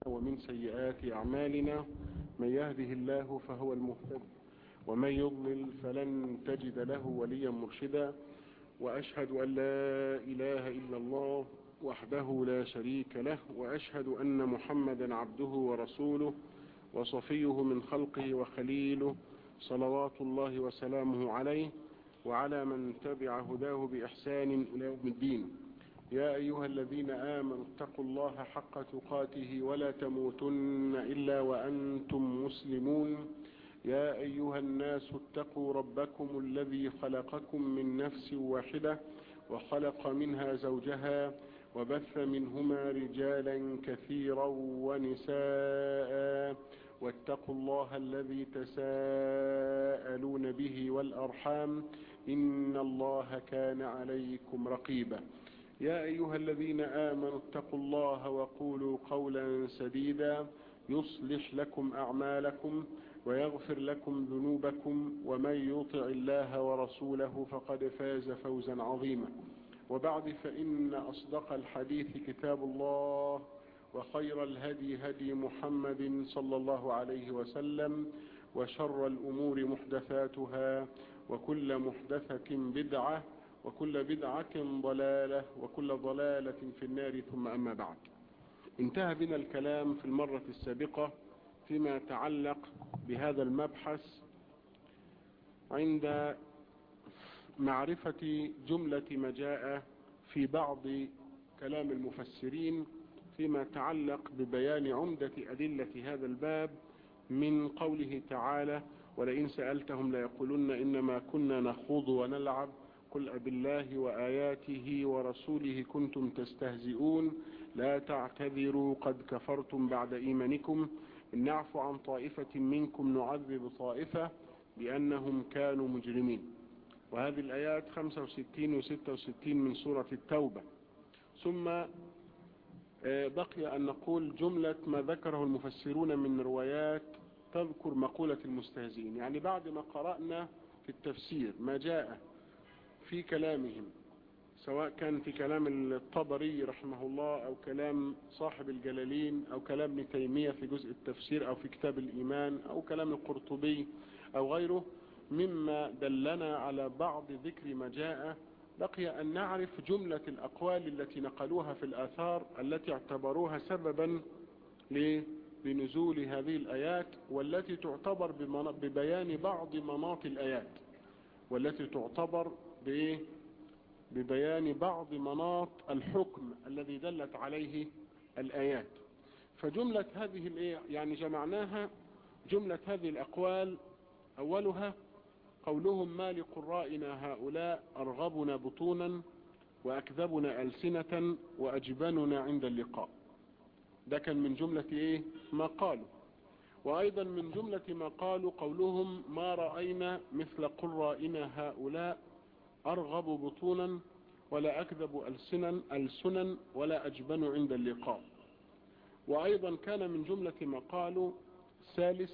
ومن سيئات أعمالنا من يهده الله فهو المهتد ومن يضلل فلن تجد له وليا مرشدا وأشهد أن لا إله إلا الله وحده لا شريك له وأشهد أن محمدا عبده ورسوله وصفيه من خلقه وخليله صلوات الله وسلامه عليه وعلى من تبع هداه بإحسان إلى يوم الدين يا أيها الذين آمنوا اتقوا الله حق تقاته ولا تموتن إلا وأنتم مسلمون يا أيها الناس اتقوا ربكم الذي خلقكم من نفس واحدة وخلق منها زوجها وبث منهما رجالا كثيرا ونساء واتقوا الله الذي تساءلون به والأرحام إن الله كان عليكم رقيبا يا أيها الذين آمنوا اتقوا الله وقولوا قولا سديدا يصلح لكم أعمالكم ويغفر لكم ذنوبكم ومن يطع الله ورسوله فقد فاز فوزا عظيما وبعد فإن أصدق الحديث كتاب الله وخير الهدي هدي محمد صلى الله عليه وسلم وشر الأمور محدثاتها وكل محدثة بدعة وكل بدعة ضلالة وكل ضلالة في النار ثم أما بعد انتهى بنا الكلام في المرة السابقة فيما يتعلق بهذا المبحث عند معرفة جملة ما جاء في بعض كلام المفسرين فيما يتعلق ببيان عمدة أدلة هذا الباب من قوله تعالى ولئن سألتهم ليقولن إنما كنا نخوض ونلعب قل أب الله وآياته ورسوله كنتم تستهزئون لا تعتذروا قد كفرتم بعد إيمانكم إن نعفو عن طائفة منكم نعذب طائفة بأنهم كانوا مجرمين وهذه الآيات 65 و 66 من سورة التوبة ثم بقي أن نقول جملة ما ذكره المفسرون من روايات تذكر مقولة المستهزئين يعني بعد ما قرأنا في التفسير ما جاء في كلامهم سواء كان في كلام الطبري رحمه الله أو كلام صاحب الجلالين أو كلام ابن تيمية في جزء التفسير أو في كتاب الإيمان أو كلام القرطبي أو غيره مما دلنا على بعض ذكر ما جاء بقي أن نعرف جملة الأقوال التي نقلوها في الآثار التي اعتبروها سببا لنزول هذه الآيات والتي تعتبر ببيان بعض مناط الآيات والتي تعتبر ببيان بعض مناط الحكم الذي دلت عليه الآيات فجملة هذه يعني جمعناها جملة هذه الأقوال أولها قولهم ما لقرائنا هؤلاء أرغبنا بطونا وأكذبنا ألسنة وأجبننا عند اللقاء ده كان من جملة إيه ما قالوا وأيضا من جملة ما قالوا قولهم ما رأينا مثل قرائنا هؤلاء أرغب بطونا ولا أكذب ألسنا ألسنا ولا أجبن عند اللقاء وأيضا كان من جملة ما قالوا ثالث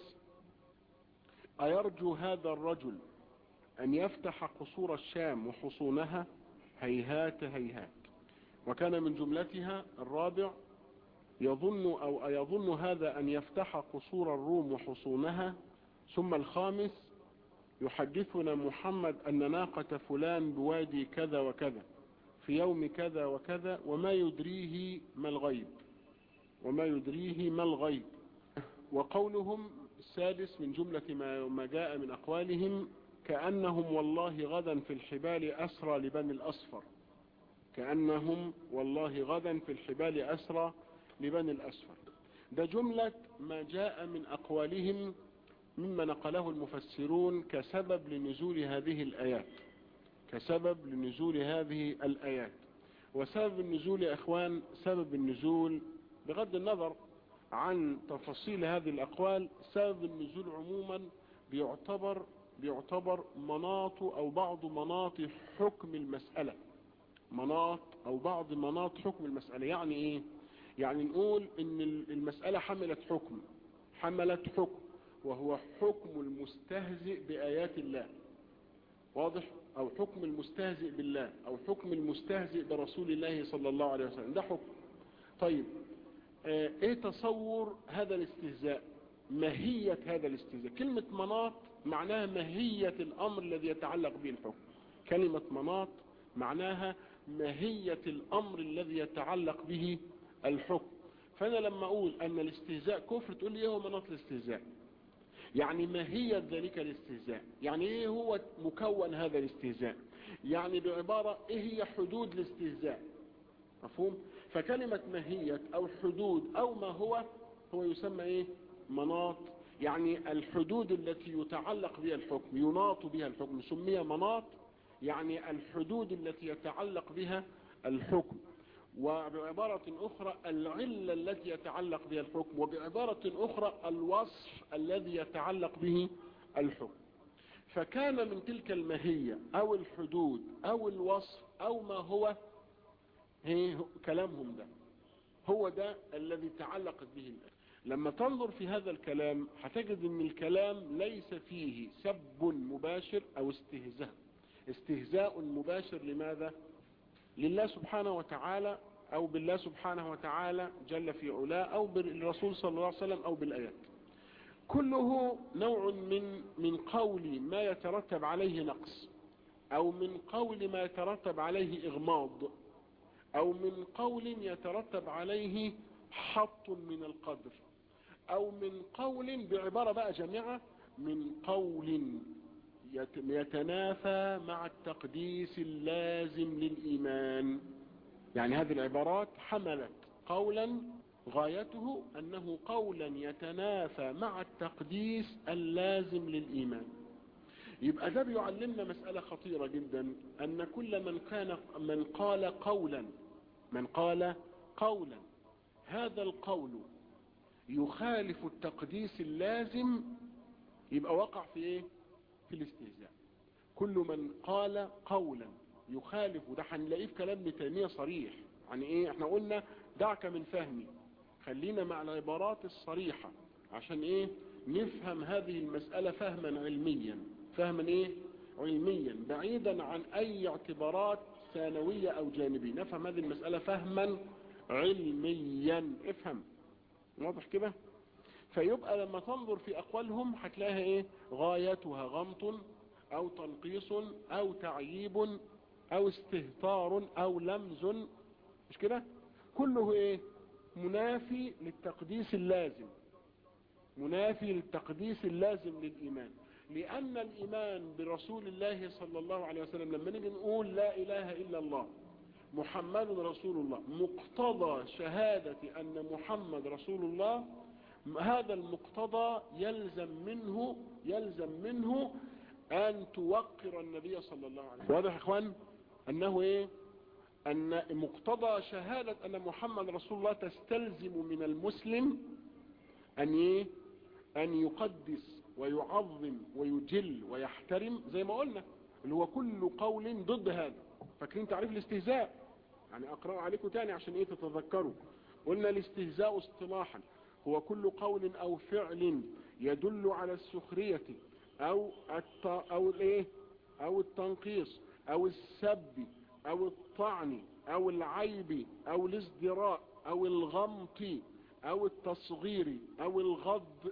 أيرجو هذا الرجل أن يفتح قصور الشام وحصونها هيهات هيهات وكان من جملتها الرابع يظن أو يظن هذا أن يفتح قصور الروم وحصونها ثم الخامس يحدثنا محمد أن ناقة فلان بوادي كذا وكذا في يوم كذا وكذا وما يدريه ما الغيب وما يدريه ما الغيب وقولهم السادس من جملة ما جاء من أقوالهم كأنهم والله غدا في الحبال أسرى لبني الأصفر كأنهم والله غدا في الحبال أسرى لبني الأصفر ده جملة ما جاء من أقوالهم مما نقله المفسرون كسبب لنزول هذه الآيات كسبب لنزول هذه الآيات وسبب النزول يا أخوان سبب النزول بغض النظر عن تفاصيل هذه الأقوال سبب النزول عموما بيعتبر بيعتبر مناط أو بعض مناط حكم المسألة مناط أو بعض مناط حكم المسألة يعني إيه يعني نقول إن المسألة حملت حكم حملت حكم وهو حكم المستهزئ بآيات الله واضح أو حكم المستهزئ بالله أو حكم المستهزئ برسول الله صلى الله عليه وسلم ده حكم طيب اه ايه تصور هذا الاستهزاء ماهية هذا الاستهزاء كلمة مناط معناها ماهية الامر الذي يتعلق به الحكم كلمة مناط معناها ماهية الامر الذي يتعلق به الحكم فانا لما اقول ان الاستهزاء كفر تقول لي ايه هو مناط الاستهزاء يعني ماهية ذلك الاستهزاء يعني ايه هو مكون هذا الاستهزاء يعني بعبارة ايه هي حدود الاستهزاء مفهوم فكلمة ماهية او حدود او ما هو هو يسمى ايه مناط يعني الحدود التي يتعلق بها الحكم يناط بها الحكم سمي مناط يعني الحدود التي يتعلق بها الحكم وبعبارة أخرى العلة التي يتعلق بها الحكم وبعبارة أخرى الوصف الذي يتعلق به الحكم فكان من تلك المهية أو الحدود أو الوصف أو ما هو هي كلامهم ده هو ده الذي تعلقت به الآية لما تنظر في هذا الكلام هتجد ان الكلام ليس فيه سب مباشر او استهزاء استهزاء مباشر لماذا لله سبحانه وتعالى او بالله سبحانه وتعالى جل في علاه او بالرسول صلى الله عليه وسلم او بالايات كله نوع من من قول ما يترتب عليه نقص او من قول ما يترتب عليه اغماض او من قول يترتب عليه حط من القدر او من قول بعبارة بقى جامعة من قول يتنافى مع التقديس اللازم للإيمان يعني هذه العبارات حملت قولا غايته أنه قولا يتنافى مع التقديس اللازم للإيمان يبقى ده بيعلمنا مسألة خطيرة جدا أن كل من كان من قال قولا من قال قولا هذا القول يخالف التقديس اللازم يبقى وقع في ايه في الاستهزاء كل من قال قولا يخالف وده هنلاقيه في كلام ابن تيميه صريح يعني ايه احنا قلنا دعك من فهمي خلينا مع العبارات الصريحة عشان ايه نفهم هذه المسألة فهما علميا فهما ايه علميا بعيدا عن اي اعتبارات ثانوية او جانبية نفهم هذه المسألة فهما علميا افهم واضح كده فيبقى لما تنظر في اقوالهم هتلاقيها ايه غايتها غمط او تنقيص او تعييب او استهتار او لمز مش كده كله ايه منافي للتقديس اللازم منافي للتقديس اللازم للايمان لان الايمان برسول الله صلى الله عليه وسلم لما نيجي نقول لا اله الا الله محمد رسول الله مقتضى شهادة ان محمد رسول الله هذا المقتضى يلزم منه يلزم منه ان توقر النبي صلى الله عليه وسلم واضح يا اخوان انه ايه ان مقتضى شهادة ان محمد رسول الله تستلزم من المسلم ان ايه ان يقدس ويعظم ويجل ويحترم زي ما قلنا اللي هو كل قول ضد هذا فاكرين تعريف الاستهزاء يعني اقرأ عليكم تاني عشان ايه تتذكروا قلنا الاستهزاء اصطلاحا هو كل قول او فعل يدل على السخرية او الت... او الايه او التنقيص او السب او الطعن او العيب او الازدراء او الغمط او التصغير او الغض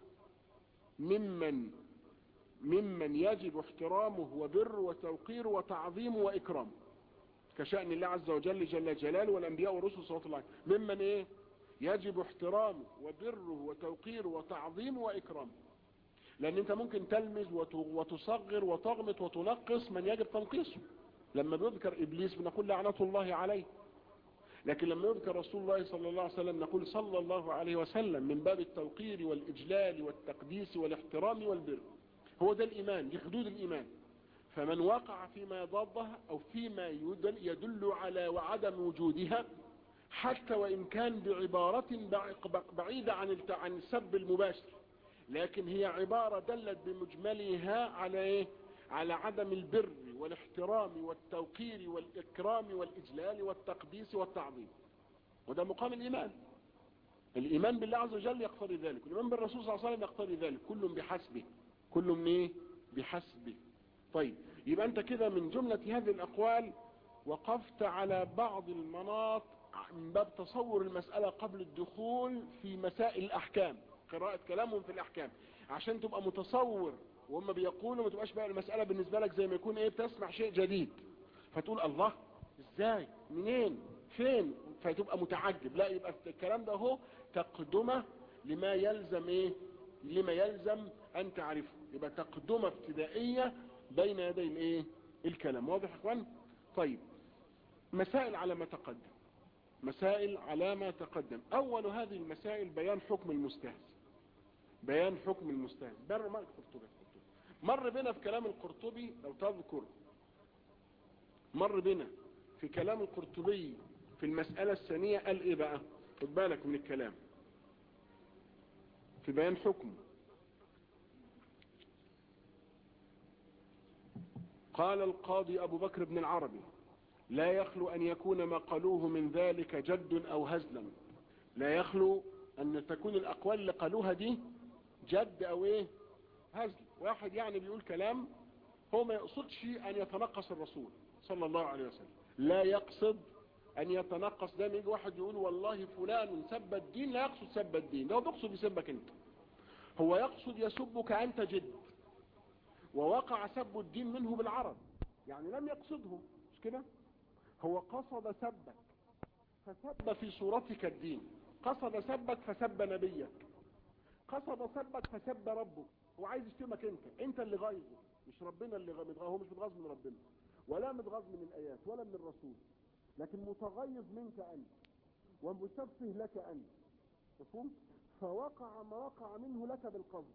ممن ممن يجب احترامه وبر وتوقير وتعظيم واكرام كشأن الله عز وجل جل جلاله والانبياء والرسل صلى الله عليه وسلم ممن ايه يجب احترامه وبره وتوقيره وتعظيمه واكرامه لان انت ممكن تلمز وتصغر وتغمط وتنقص من يجب تنقيصه لما بيذكر ابليس بنقول لعنة الله عليه لكن لما يذكر رسول الله صلى الله عليه وسلم نقول صلى الله عليه وسلم من باب التوقير والاجلال والتقديس والاحترام والبر هو ده الايمان دي حدود الايمان فمن وقع فيما يضادها او فيما يدل, يدل على وعدم وجودها حتى وان كان بعبارة بعيدة عن عن السب المباشر لكن هي عبارة دلت بمجملها على ايه على عدم البر والاحترام والتوقير والاكرام والاجلال والتقديس والتعظيم وده مقام الايمان الايمان بالله عز وجل يقتضي ذلك الايمان بالرسول صلى الله عليه وسلم يقتضي ذلك كل بحسبه كل من ايه بحسبه طيب يبقى انت كده من جملة هذه الاقوال وقفت على بعض المناط من باب تصور المسألة قبل الدخول في مسائل الأحكام قراءة كلامهم في الأحكام عشان تبقى متصور وهم بيقولوا ما تبقاش بقى المسألة بالنسبة لك زي ما يكون ايه بتسمع شيء جديد فتقول الله ازاي منين فين فتبقى متعجب لا يبقى الكلام ده هو تقدمة لما يلزم ايه لما يلزم ان تعرفه يبقى تقدمة ابتدائية بين يدي الايه الكلام واضح يا اخوان طيب مسائل على ما تقدم مسائل على ما تقدم اول هذه المسائل بيان حكم المستهزئ بيان حكم المستهزئ بر ما القرطبي مر بنا في كلام القرطبي لو تذكر مر بنا في كلام القرطبي في المسألة الثانية قال ايه بقى خد بالك من الكلام في بيان حكم قال القاضي ابو بكر بن العربي لا يخلو ان يكون ما قالوه من ذلك جد او هزلا لا يخلو ان تكون الاقوال اللي قالوها دي جد او ايه هزل واحد يعني بيقول كلام هو ما يقصدش ان يتنقص الرسول صلى الله عليه وسلم لا يقصد ان يتنقص ده يجي واحد يقول والله فلان سب الدين لا يقصد سب الدين ده هو بيقصد يسبك انت هو يقصد يسبك انت جد ووقع سب الدين منه بالعرب يعني لم يقصده مش كده هو قصد سبك فسب في صورتك الدين قصد سبك فسب نبيك قصد سبك فسب ربك هو عايز يشتمك انت انت اللي غايظه مش ربنا اللي متغاظ هو مش متغاظ من ربنا ولا متغاظ من الايات ولا من الرسول لكن متغيظ منك انت ومسفه لك انت مفهوم فوقع ما وقع منه لك بالقصد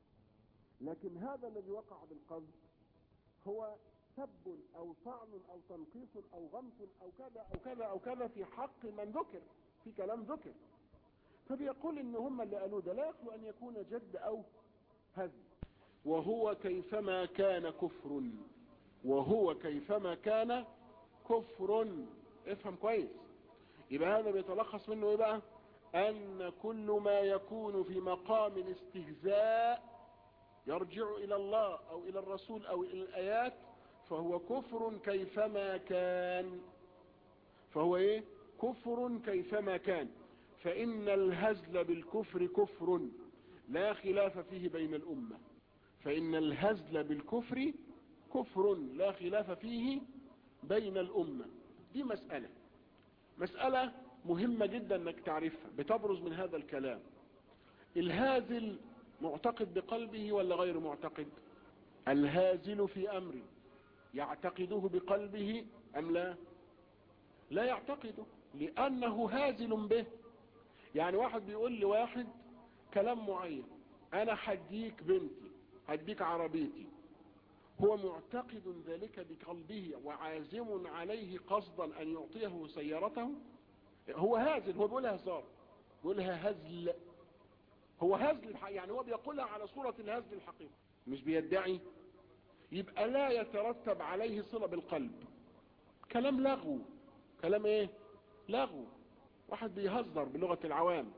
لكن هذا الذي وقع بالقصد هو سب او طعن او تنقيص او غمس او كذا او كذا او كذا في حق من ذكر في كلام ذكر فبيقول ان هم اللي قالوه ده لا يخلو ان يكون جد او هزل وهو كيفما كان كفر وهو كيفما كان كفر افهم كويس يبقى هذا بيتلخص منه ايه بقى ان كل ما يكون في مقام الاستهزاء يرجع الى الله او الى الرسول او الى الايات فهو كفر كيفما كان فهو ايه كفر كيفما كان فان الهزل بالكفر كفر لا خلاف فيه بين الامة فان الهزل بالكفر كفر لا خلاف فيه بين الامة دي مسألة مسألة مهمة جدا انك تعرفها بتبرز من هذا الكلام الهازل معتقد بقلبه ولا غير معتقد الهازل في امر يعتقده بقلبه ام لا لا يعتقده لانه هازل به يعني واحد بيقول لواحد كلام معين انا هديك بنتي هديك عربيتي هو معتقد ذلك بقلبه وعازم عليه قصدا ان يعطيه سيارته هو هازل هو بيقولها هزار بيقولها هزل هو هزل يعني هو بيقولها على صورة الهزل الحقيقي مش بيدعي يبقى لا يترتب عليه صلة بالقلب كلام لغو كلام ايه لغو واحد بيهزر بلغة العوام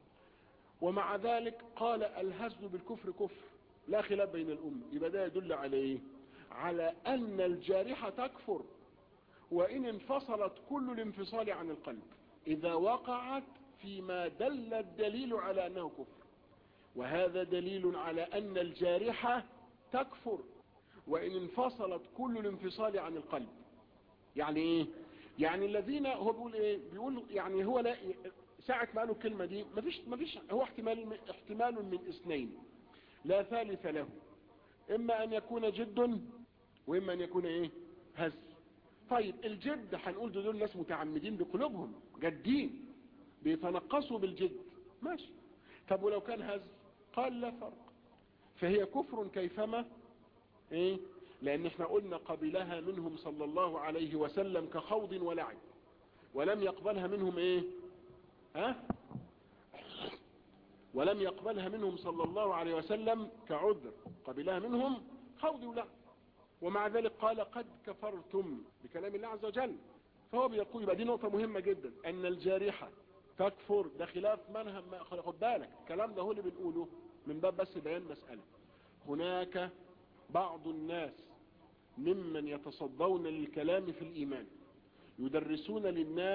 ومع ذلك قال الهزل بالكفر كفر لا خلاف بين الأمة يبقى ده يدل على ايه على ان الجارحة تكفر وان انفصلت كل الانفصال عن القلب اذا وقعت فيما دل الدليل على انه كفر وهذا دليل على ان الجارحة تكفر وان انفصلت كل الانفصال عن القلب يعني ايه يعني الذين هو بيقول ايه بيقول يعني هو لا ساعة ما قالوا الكلمة دي مفيش مفيش هو احتمال احتمال من اثنين لا ثالث له اما ان يكون جد واما ان يكون ايه هزل طيب الجد هنقول دول ناس متعمدين بقلوبهم جادين بيتنقصوا بالجد ماشي طب ولو كان هزل قال لا فرق فهي كفر كيفما ايه لان احنا قلنا قبلها منهم صلى الله عليه وسلم كخوض ولعب ولم يقبلها منهم ايه ها ولم يقبلها منهم صلى الله عليه وسلم كعذر قبلها منهم خوض ولعب ومع ذلك قال قد كفرتم بكلام الله عز وجل فهو بيقول يبقى دي نقطة مهمة جدا ان الجارحة تكفر ده خلاف منهم خد بالك الكلام ده هو اللي بنقوله من باب بس بيان مسألة هناك بعض الناس ممن يتصدون للكلام في الإيمان يدرسون للناس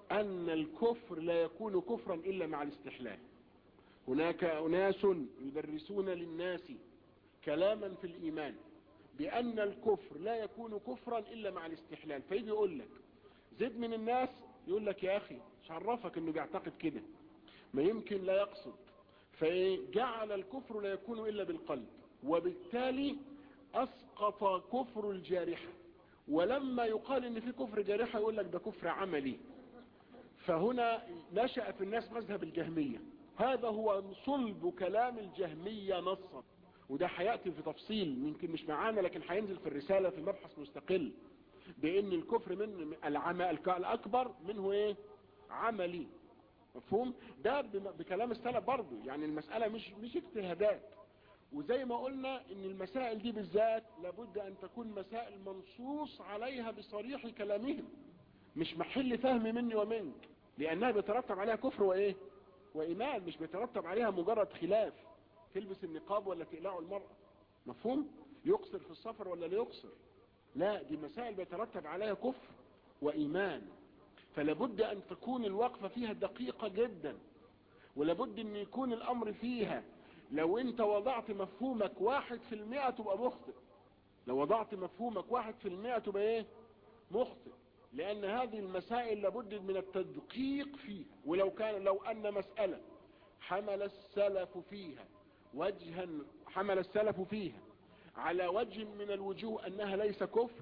أن الكفر لا يكون كفرا إلا مع الاستحلال هناك أناس يدرسون للناس كلاما في الإيمان بأن الكفر لا يكون كفرا إلا مع الاستحلال فيجي يقول لك زد من الناس يقول لك يا أخي مش عرفك أنه بيعتقد كده ما يمكن لا يقصد فجعل الكفر لا يكون إلا بالقلب وبالتالي أسقط كفر الجارحة ولما يقال ان في كفر جارحة يقول لك ده كفر عملي فهنا نشأ في الناس مذهب الجهمية هذا هو صلب كلام الجهمية نصا وده هياتي في تفصيل يمكن مش معانا لكن هينزل في الرسالة في مبحث مستقل بان الكفر من العمى الاكبر منه ايه عملي مفهوم ده بكلام السلف برضه يعني المسألة مش مش اجتهادات وزي ما قلنا ان المسائل دي بالذات لابد ان تكون مسائل منصوص عليها بصريح كلامهم مش محل فهم مني ومنك لانها بيترتب عليها كفر وايه وايمان مش بيترتب عليها مجرد خلاف تلبس النقاب ولا تقلعه المرأة مفهوم يقصر في السفر ولا لا يقصر لا دي مسائل بيترتب عليها كفر وايمان فلابد ان تكون الوقفة فيها دقيقة جدا ولابد ان يكون الامر فيها لو انت وضعت مفهومك واحد في المئة تبقى مخطئ لو وضعت مفهومك واحد في المئة تبقى ايه مخطئ لان هذه المسائل لابد من التدقيق فيها ولو كان لو ان مسألة حمل السلف فيها وجها حمل السلف فيها على وجه من الوجوه انها ليس كفر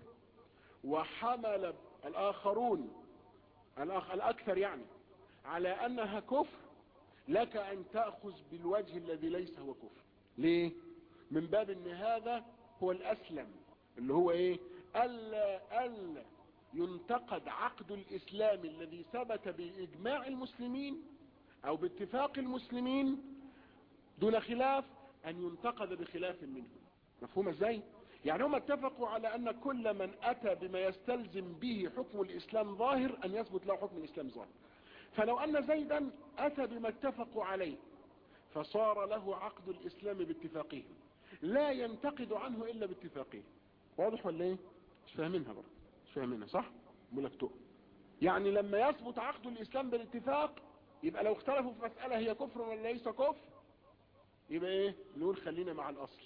وحمل الاخرون الأخ الاكثر يعني على انها كفر لك ان تأخذ بالوجه الذي ليس هو كفر ليه من باب ان هذا هو الاسلم اللي هو ايه الا الا ينتقد عقد الاسلام الذي ثبت باجماع المسلمين او باتفاق المسلمين دون خلاف ان ينتقد بخلاف منه مفهوم ازاي يعني هم اتفقوا على ان كل من اتى بما يستلزم به حكم الاسلام ظاهر ان يثبت له حكم الاسلام ظاهر فلو ان زيدا اتى بما اتفقوا عليه فصار له عقد الاسلام باتفاقهم لا ينتقد عنه الا باتفاقهم واضح ولا ايه مش فاهمينها برضه مش فاهمينها صح بقولك تؤ يعني لما يثبت عقد الاسلام بالاتفاق يبقى لو اختلفوا في مسألة هي كفر ولا ليس كفر يبقى ايه نقول خلينا مع الاصل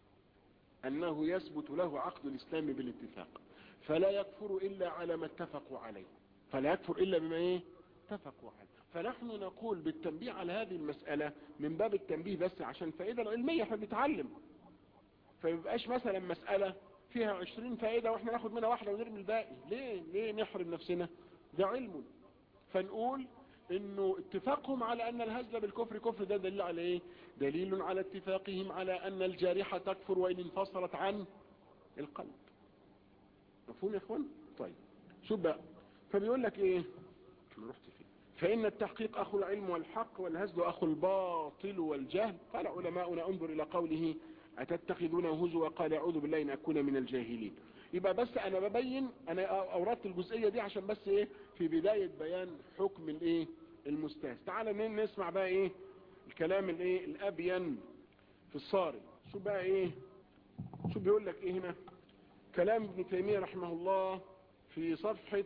انه يثبت له عقد الاسلام بالاتفاق فلا يكفر الا على ما اتفقوا عليه فلا يكفر الا بما ايه اتفقوا عليه فنحن نقول بالتنبيه على هذه المسألة من باب التنبيه بس عشان فائدة العلمية احنا بنتعلم فيبقاش مثلا مسألة فيها عشرين فائدة واحنا ناخد منها واحدة ونرمي الباقي ليه ليه نحرم نفسنا ده علم فنقول انه اتفاقهم على ان الهزل بالكفر كفر ده دليل على ايه دليل على اتفاقهم على ان الجارحة تكفر وان انفصلت عن القلب مفهوم يا اخوان طيب شوف بقى فبيقول لك ايه انا رحت فين فان التحقيق اخو العلم والحق والهزل اخو الباطل والجهل قال علماؤنا انظر الى قوله اتتخذونه هزوا قال اعوذ بالله ان اكون من الجاهلين يبقى بس انا ببين انا اوردت الجزئية دي عشان بس ايه في بداية بيان حكم الايه المستهز تعال نسمع بقى ايه الكلام الايه الابين في الصارم شو بقى ايه شو بيقول لك ايه هنا كلام ابن تيمية رحمه الله في صفحة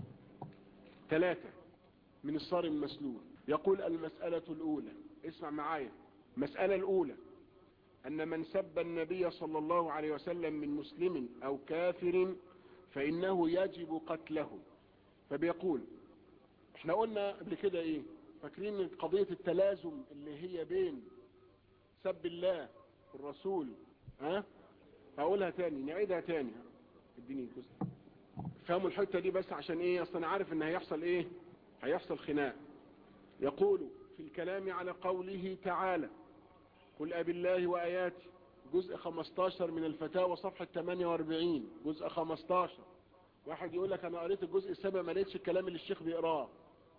ثلاثة من الصارم المسلول يقول المسألة الاولى اسمع معايا المسألة الاولى أن من سب النبي صلى الله عليه وسلم من مسلم أو كافر فإنه يجب قتله فبيقول احنا قلنا قبل كده ايه فاكرين قضية التلازم اللي هي بين سب الله والرسول ها هقولها تاني نعيدها تاني اديني جزء فهموا الحتة دي بس عشان ايه اصلا انا عارف ان هيحصل ايه هيحصل خناق يقول في الكلام على قوله تعالى قل أب الله وآياته جزء 15 من الفتاوى صفحة 48 جزء 15 واحد يقول لك أنا قريت الجزء السابع ما لقيتش الكلام اللي الشيخ بيقراه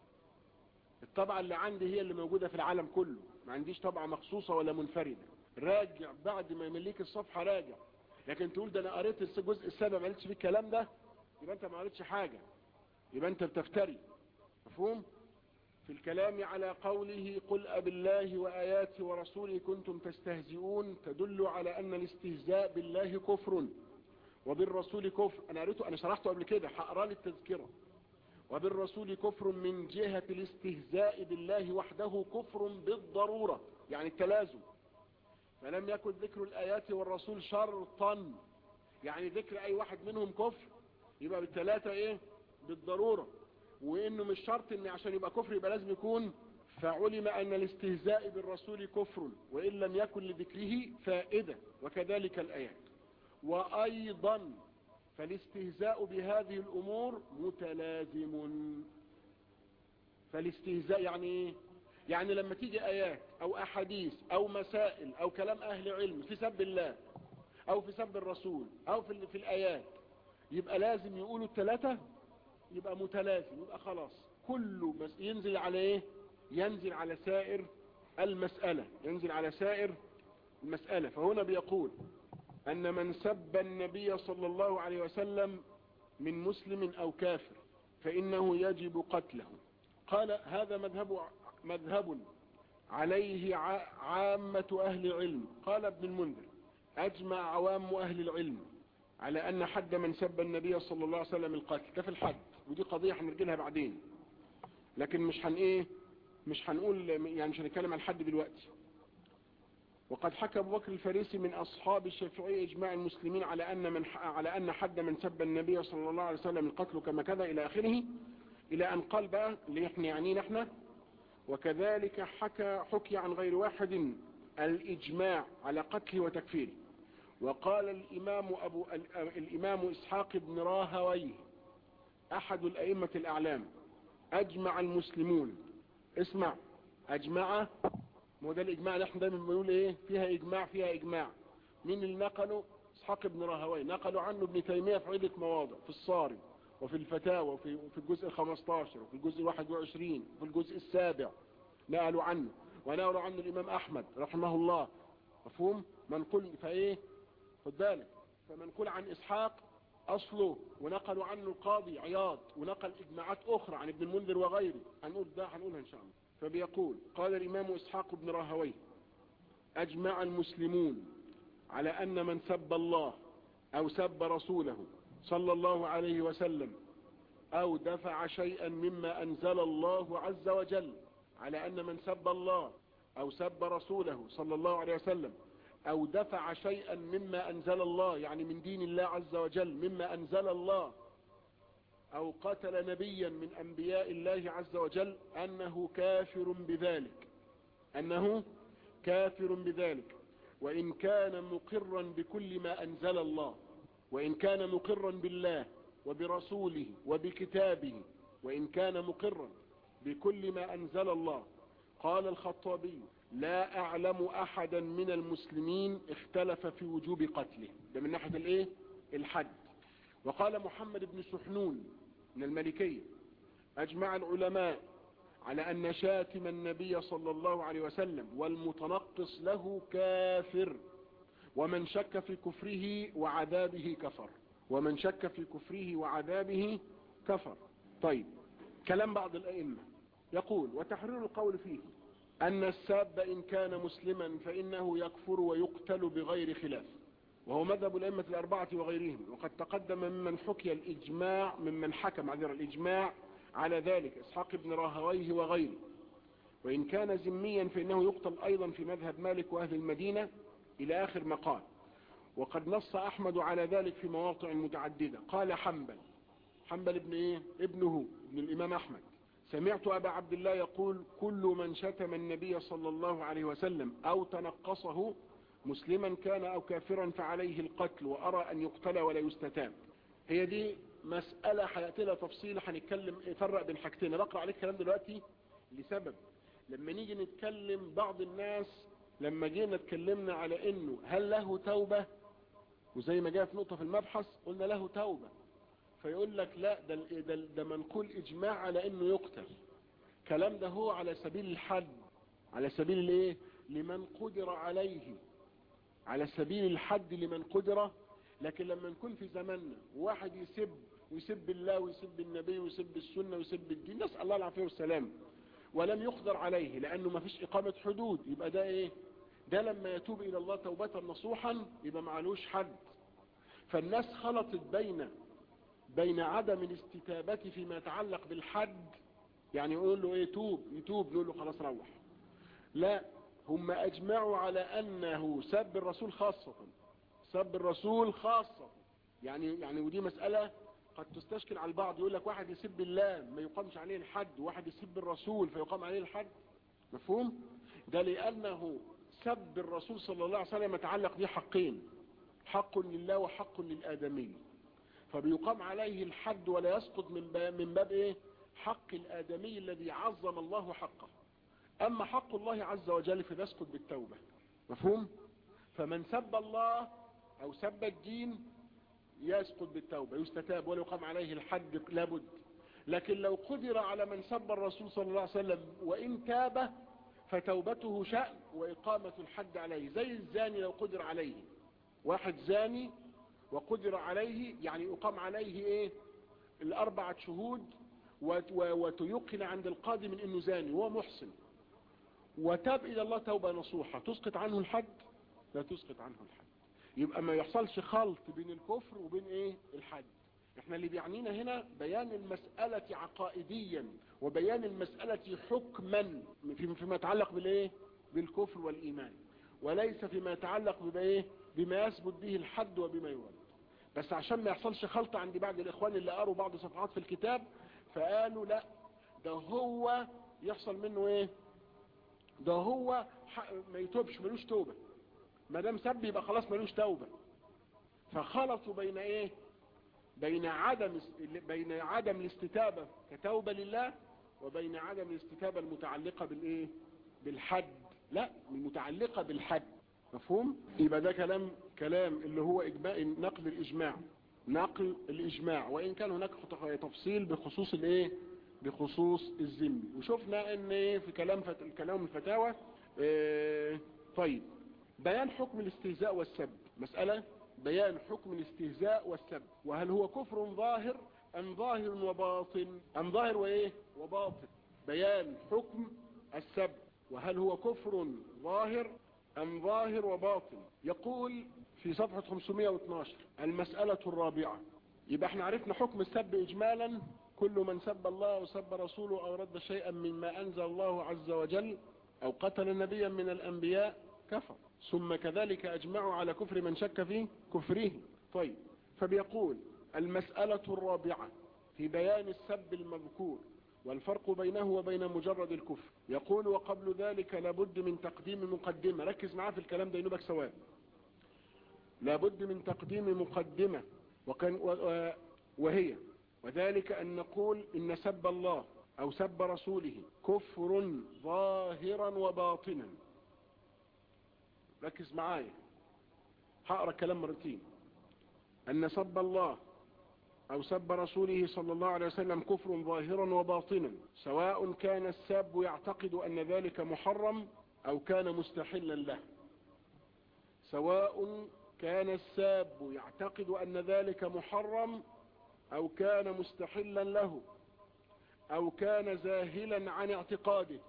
الطبعة اللي عندي هي اللي موجودة في العالم كله ما عنديش طبعة مخصوصة ولا منفردة راجع بعد ما يمليك الصفحة راجع لكن تقول ده أنا قريت الجزء السابع ما لقيتش فيه الكلام ده يبقى أنت ما قريتش حاجة يبقى أنت بتفتري مفهوم؟ في الكلام على قوله قل أب الله وآياته ورسوله كنتم تستهزئون تدل على أن الاستهزاء بالله كفر وبالرسول كفر أنا قريته أنا شرحته قبل كده هقرا لي التذكرة وبالرسول كفر من جهة الاستهزاء بالله وحده كفر بالضرورة يعني التلازم فلم يكن ذكر الآيات والرسول شرطا يعني ذكر أي واحد منهم كفر يبقى بالثلاثة إيه بالضرورة وإنه مش شرط إن عشان يبقى كفر يبقى لازم يكون فعلم أن الاستهزاء بالرسول كفر وإن لم يكن لذكره فائدة وكذلك الآيات وأيضا فالاستهزاء بهذه الأمور متلازم فالاستهزاء يعني ايه يعني لما تيجي آيات أو أحاديث أو مسائل أو كلام أهل علم في سب الله أو في سب الرسول أو في, في الآيات يبقى لازم يقولوا الثلاثة يبقى متلازم يبقى خلاص كله بس ينزل على ايه ينزل على سائر المسألة ينزل على سائر المسألة فهنا بيقول أن من سب النبي صلى الله عليه وسلم من مسلم أو كافر فإنه يجب قتله قال هذا مذهب مذهب عليه عامة أهل العلم قال ابن المنذر أجمع عوام أهل العلم على أن حد من سب النبي صلى الله عليه وسلم القتل ده في الحد ودي قضية هنرجلها بعدين لكن مش هن ايه مش هنقول يعني مش هنتكلم عن الحد دلوقتي وقد حكى ابو بكر الفارسي من اصحاب الشافعي اجماع المسلمين على ان من على ان حد من سب النبي صلى الله عليه وسلم القتل كما كذا الى اخره الى ان قال بقى اللي احنا يعنينا احنا وكذلك حكى حكي عن غير واحد الاجماع على قتله وتكفيره وقال الامام ابو الامام اسحاق بن راهويه احد الائمه الاعلام اجمع المسلمون اسمع اجمع ما ده الاجماع اللي احنا دايما بنقول ايه فيها اجماع فيها اجماع مين اللي نقله اسحاق بن راهوي نقلوا عنه ابن تيمية في عدة مواضع في الصارم وفي الفتاوى وفي, وفي الجزء الخمستاشر وفي الجزء الواحد وعشرين وفي الجزء السابع نقلوا عنه ونقلوا عنه الامام احمد رحمه الله مفهوم منقول فايه خد بالك فمنقول عن اسحاق اصله ونقلوا عنه القاضي عياض ونقل اجماعات اخرى عن ابن المنذر وغيره هنقول ده هنقولها ان شاء الله فبيقول قال الامام اسحاق بن راهويه اجمع المسلمون على ان من سب الله او سب رسوله صلى الله عليه وسلم او دفع شيئا مما انزل الله عز وجل على ان من سب الله او سب رسوله صلى الله عليه وسلم او دفع شيئا مما انزل الله يعني من دين الله عز وجل مما انزل الله او قتل نبيا من انبياء الله عز وجل انه كافر بذلك انه كافر بذلك وان كان مقرا بكل ما انزل الله وان كان مقرا بالله وبرسوله وبكتابه وان كان مقرا بكل ما انزل الله قال الخطابي لا اعلم احدا من المسلمين اختلف في وجوب قتله ده من ناحية الايه الحد وقال محمد بن سحنون من الملكية اجمع العلماء على ان شاتم النبي صلى الله عليه وسلم والمتنقص له كافر ومن شك في كفره وعذابه كفر ومن شك في كفره وعذابه كفر طيب كلام بعض الائمة يقول وتحرير القول فيه أن الساب إن كان مسلما فإنه يكفر ويقتل بغير خلاف وهو مذهب الأئمة الأربعة وغيرهم وقد تقدم ممن حكي الإجماع ممن حكم عذر الإجماع على ذلك إسحاق بن راهويه وغيره وإن كان ذميا فإنه يقتل أيضا في مذهب مالك وأهل المدينة إلى آخر مقال وقد نص أحمد على ذلك في مواطع متعددة قال حنبل حنبل ابن إيه؟ ابنه ابن الإمام أحمد سمعت أبا عبد الله يقول كل من شتم النبي صلى الله عليه وسلم أو تنقصه مسلما كان أو كافرا فعليه القتل وأرى أن يقتل ولا يستتاب هي دي مسألة حياتي لها تفصيل هنتكلم فرق بين حاجتين بقرأ عليك كلام دلوقتي لسبب لما نيجي نتكلم بعض الناس لما جينا اتكلمنا على انه هل له توبة وزي ما جاء في نقطة في المبحث قلنا له توبة فيقول لك لا ده, ده, ده منقول اجماع على انه يقتل كلام ده هو على سبيل الحد على سبيل الايه لمن قدر عليه على سبيل الحد لمن قدر لكن لما نكون في زماننا واحد يسب ويسب الله ويسب النبي ويسب السنة ويسب الدين نسأل الله العافية والسلام ولم يقدر عليه لانه ما فيش اقامة حدود يبقى ده ايه ده لما يتوب الى الله توبة نصوحا يبقى معلوش حد فالناس خلطت بين بين عدم الاستتابة فيما يتعلق بالحد يعني يقول له ايه توب يتوب نقول له خلاص روح لا هم اجمعوا على انه سب الرسول خاصة سب الرسول خاصة يعني يعني ودي مسألة قد تستشكل على البعض يقول لك واحد يسب الله ما يقامش عليه الحد واحد يسب الرسول فيقام عليه الحد مفهوم ده لأنه سب الرسول صلى الله عليه وسلم يتعلق به حقين حق لله وحق للآدمي فبيقام عليه الحد ولا يسقط من باب, من باب ايه حق الآدمي الذي عظم الله حقه أما حق الله عز وجل فبيسقط بالتوبة مفهوم فمن سب الله أو سب الدين يسقط بالتوبة يستتاب ولا يقام عليه الحد لابد لكن لو قدر على من سب الرسول صلى الله عليه وسلم وإن تاب فتوبته شأن وإقامة الحد عليه زي الزاني لو قدر عليه واحد زاني وقدر عليه يعني يقام عليه ايه الاربعة شهود وتيقن عند القاضي من انه زاني وهو محسن وتاب الى الله توبة نصوحة تسقط عنه الحد لا تسقط عنه الحد يبقى ما يحصلش خلط بين الكفر وبين ايه الحد احنا اللي بيعنينا هنا بيان المسألة عقائديا وبيان المسألة حكما فيما يتعلق بالايه بالكفر والايمان وليس فيما يتعلق بايه بما يثبت به الحد وبما يرد بس عشان ما يحصلش خلط عند بعض الاخوان اللي قروا بعض صفحات في الكتاب فقالوا لا ده هو يحصل منه ايه ده هو ما يتوبش ملوش توبة ما دام سب يبقى خلاص ملوش توبة فخلطوا بين ايه بين عدم بين عدم الاستتابة كتوبة لله وبين عدم الاستتابة المتعلقة بالايه بالحد لا المتعلقة بالحد مفهوم يبقى ده كلام كلام اللي هو إجماع نقل الإجماع نقل الإجماع وإن كان هناك تفصيل بخصوص الايه بخصوص الذم وشفنا ان في كلام فت... الكلام الفتاوى اه... طيب بيان حكم الاستهزاء والسب مسألة بيان حكم الاستهزاء والسب وهل هو كفر ظاهر ام ظاهر وباطن ام ظاهر وايه وباطن بيان حكم السب وهل هو كفر ظاهر أم ظاهر وباطن يقول في صفحة 512 المسألة الرابعة يبقى احنا عرفنا حكم السب إجمالا كل من سب الله وسب رسوله أو رد شيئا مما أنزل الله عز وجل أو قتل نبيا من الأنبياء كفر ثم كذلك أجمعوا على كفر من شك في كفره طيب فبيقول المسألة الرابعة في بيان السب المذكور والفرق بينه وبين مجرد الكفر يقول وقبل ذلك لابد من تقديم مقدمة ركز معاه في الكلام ده ينوبك سواء لابد من تقديم مقدمة وكان وهي وذلك أن نقول إن سب الله أو سب رسوله كفر ظاهرا وباطنا ركز معايا هقرا كلام مرتين أن سب الله أو سب رسوله صلى الله عليه وسلم كفر ظاهرا وباطنا سواء كان الساب يعتقد أن ذلك محرم أو كان مستحلا له سواء كان الساب يعتقد أن ذلك محرم أو كان مستحلا له أو كان زاهلا عن اعتقاده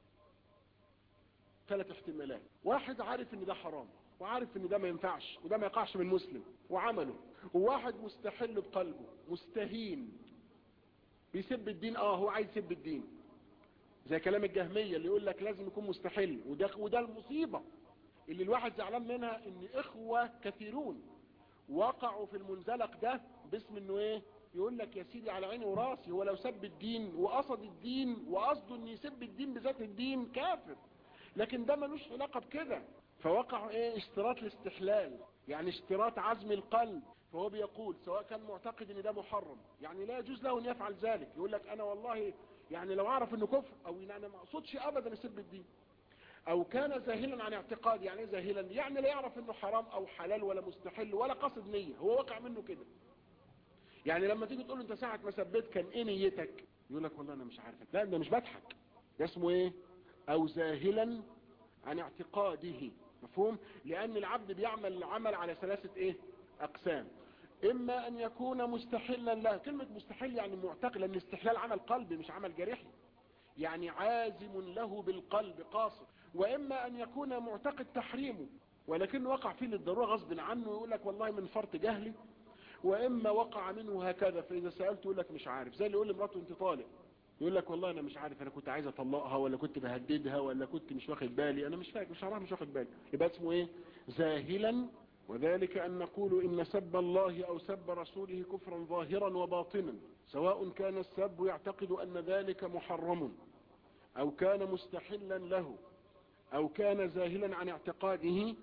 ثلاث احتمالات واحد عارف ان ده حرام وعارف ان ده ما ينفعش وده ما يقعش من مسلم وعمله وواحد مستحل بقلبه مستهين بيسب الدين اه هو عايز يسب الدين زي كلام الجهمية اللي يقول لك لازم يكون مستحل وده, وده المصيبة اللي الواحد زعلان منها ان اخوة كثيرون وقعوا في المنزلق ده باسم انه ايه يقول لك يا سيدي على عيني وراسي هو لو سب الدين وقصد الدين وقصده ان يسب الدين بذات الدين كافر لكن ده ملوش علاقة بكده فوقعوا ايه اشتراط الاستحلال يعني اشتراط عزم القلب فهو بيقول سواء كان معتقد ان ده محرم يعني لا يجوز له ان يفعل ذلك يقول لك انا والله يعني لو اعرف انه كفر او ان انا ما اقصدش ابدا يسب الدين او كان زاهلا عن اعتقاد يعني ايه زاهلا يعني لا يعرف انه حرام او حلال ولا مستحل ولا قصد نية هو وقع منه كده يعني لما تيجي تقول له انت ساعة ما سبيت كان ايه نيتك يقول لك والله انا مش عارف لا ده مش بضحك ده اسمه ايه او زاهلا عن اعتقاده مفهوم لان العبد بيعمل العمل على ثلاثة ايه اقسام اما ان يكون مستحلا له كلمة مستحل يعني معتقد لان الاستحلال عمل قلبي مش عمل جارحي يعني عازم له بالقلب قاصد واما ان يكون معتقد تحريمه ولكن وقع فيه للضرورة غصب عنه يقول لك والله من فرط جهلي واما وقع منه هكذا فاذا سألت يقول لك مش عارف زي اللي يقول لمراته انت طالق يقول لك والله انا مش عارف انا كنت عايز اطلقها ولا كنت بهددها ولا كنت مش واخد بالي انا مش فاكر مش عارف مش واخد بالي يبقى اسمه ايه زاهلا وذلك ان نقول ان سب الله او سب رسوله كفرا ظاهرا وباطنا سواء كان السب يعتقد ان ذلك محرم او كان مستحلا له او كان زاهلا عن اعتقاده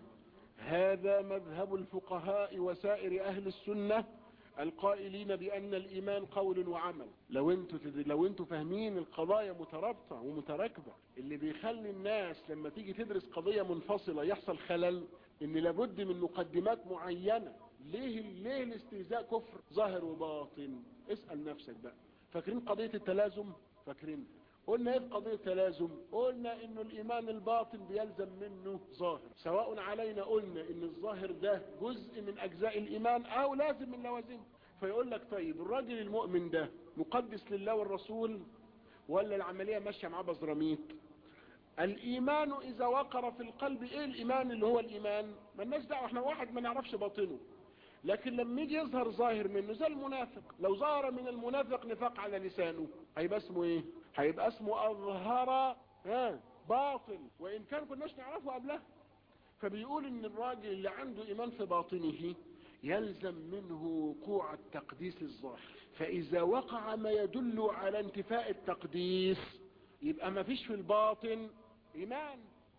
هذا مذهب الفقهاء وسائر اهل السنة القائلين بان الايمان قول وعمل لو انتوا لو انتوا فاهمين القضايا مترابطه ومتراكبه اللي بيخلي الناس لما تيجي تدرس قضيه منفصله يحصل خلل ان لابد من مقدمات معينه ليه ليه الاستهزاء كفر ظاهر وباطن اسال نفسك بقى فاكرين قضيه التلازم فاكرين قلنا ايه في قضية تلازم قلنا انه الايمان الباطن بيلزم منه ظاهر سواء علينا قلنا ان الظاهر ده جزء من اجزاء الايمان او لازم من لوازمه فيقول لك طيب الراجل المؤمن ده مقدس لله والرسول ولا العملية ماشية معاه بزراميط الايمان اذا وقر في القلب ايه الايمان اللي هو الايمان مالناش دعوه احنا واحد ما نعرفش باطنه لكن لما يجي يظهر ظاهر منه زي المنافق لو ظهر من المنافق نفاق على لسانه هيبقى اسمه ايه هيبقى اسمه اظهر ها باطل وان كان كناش نعرفه قبلها فبيقول ان الراجل اللي عنده ايمان في باطنه يلزم منه وقوع التقديس الظاهر فاذا وقع ما يدل على انتفاء التقديس يبقى ما فيش في الباطن ايمان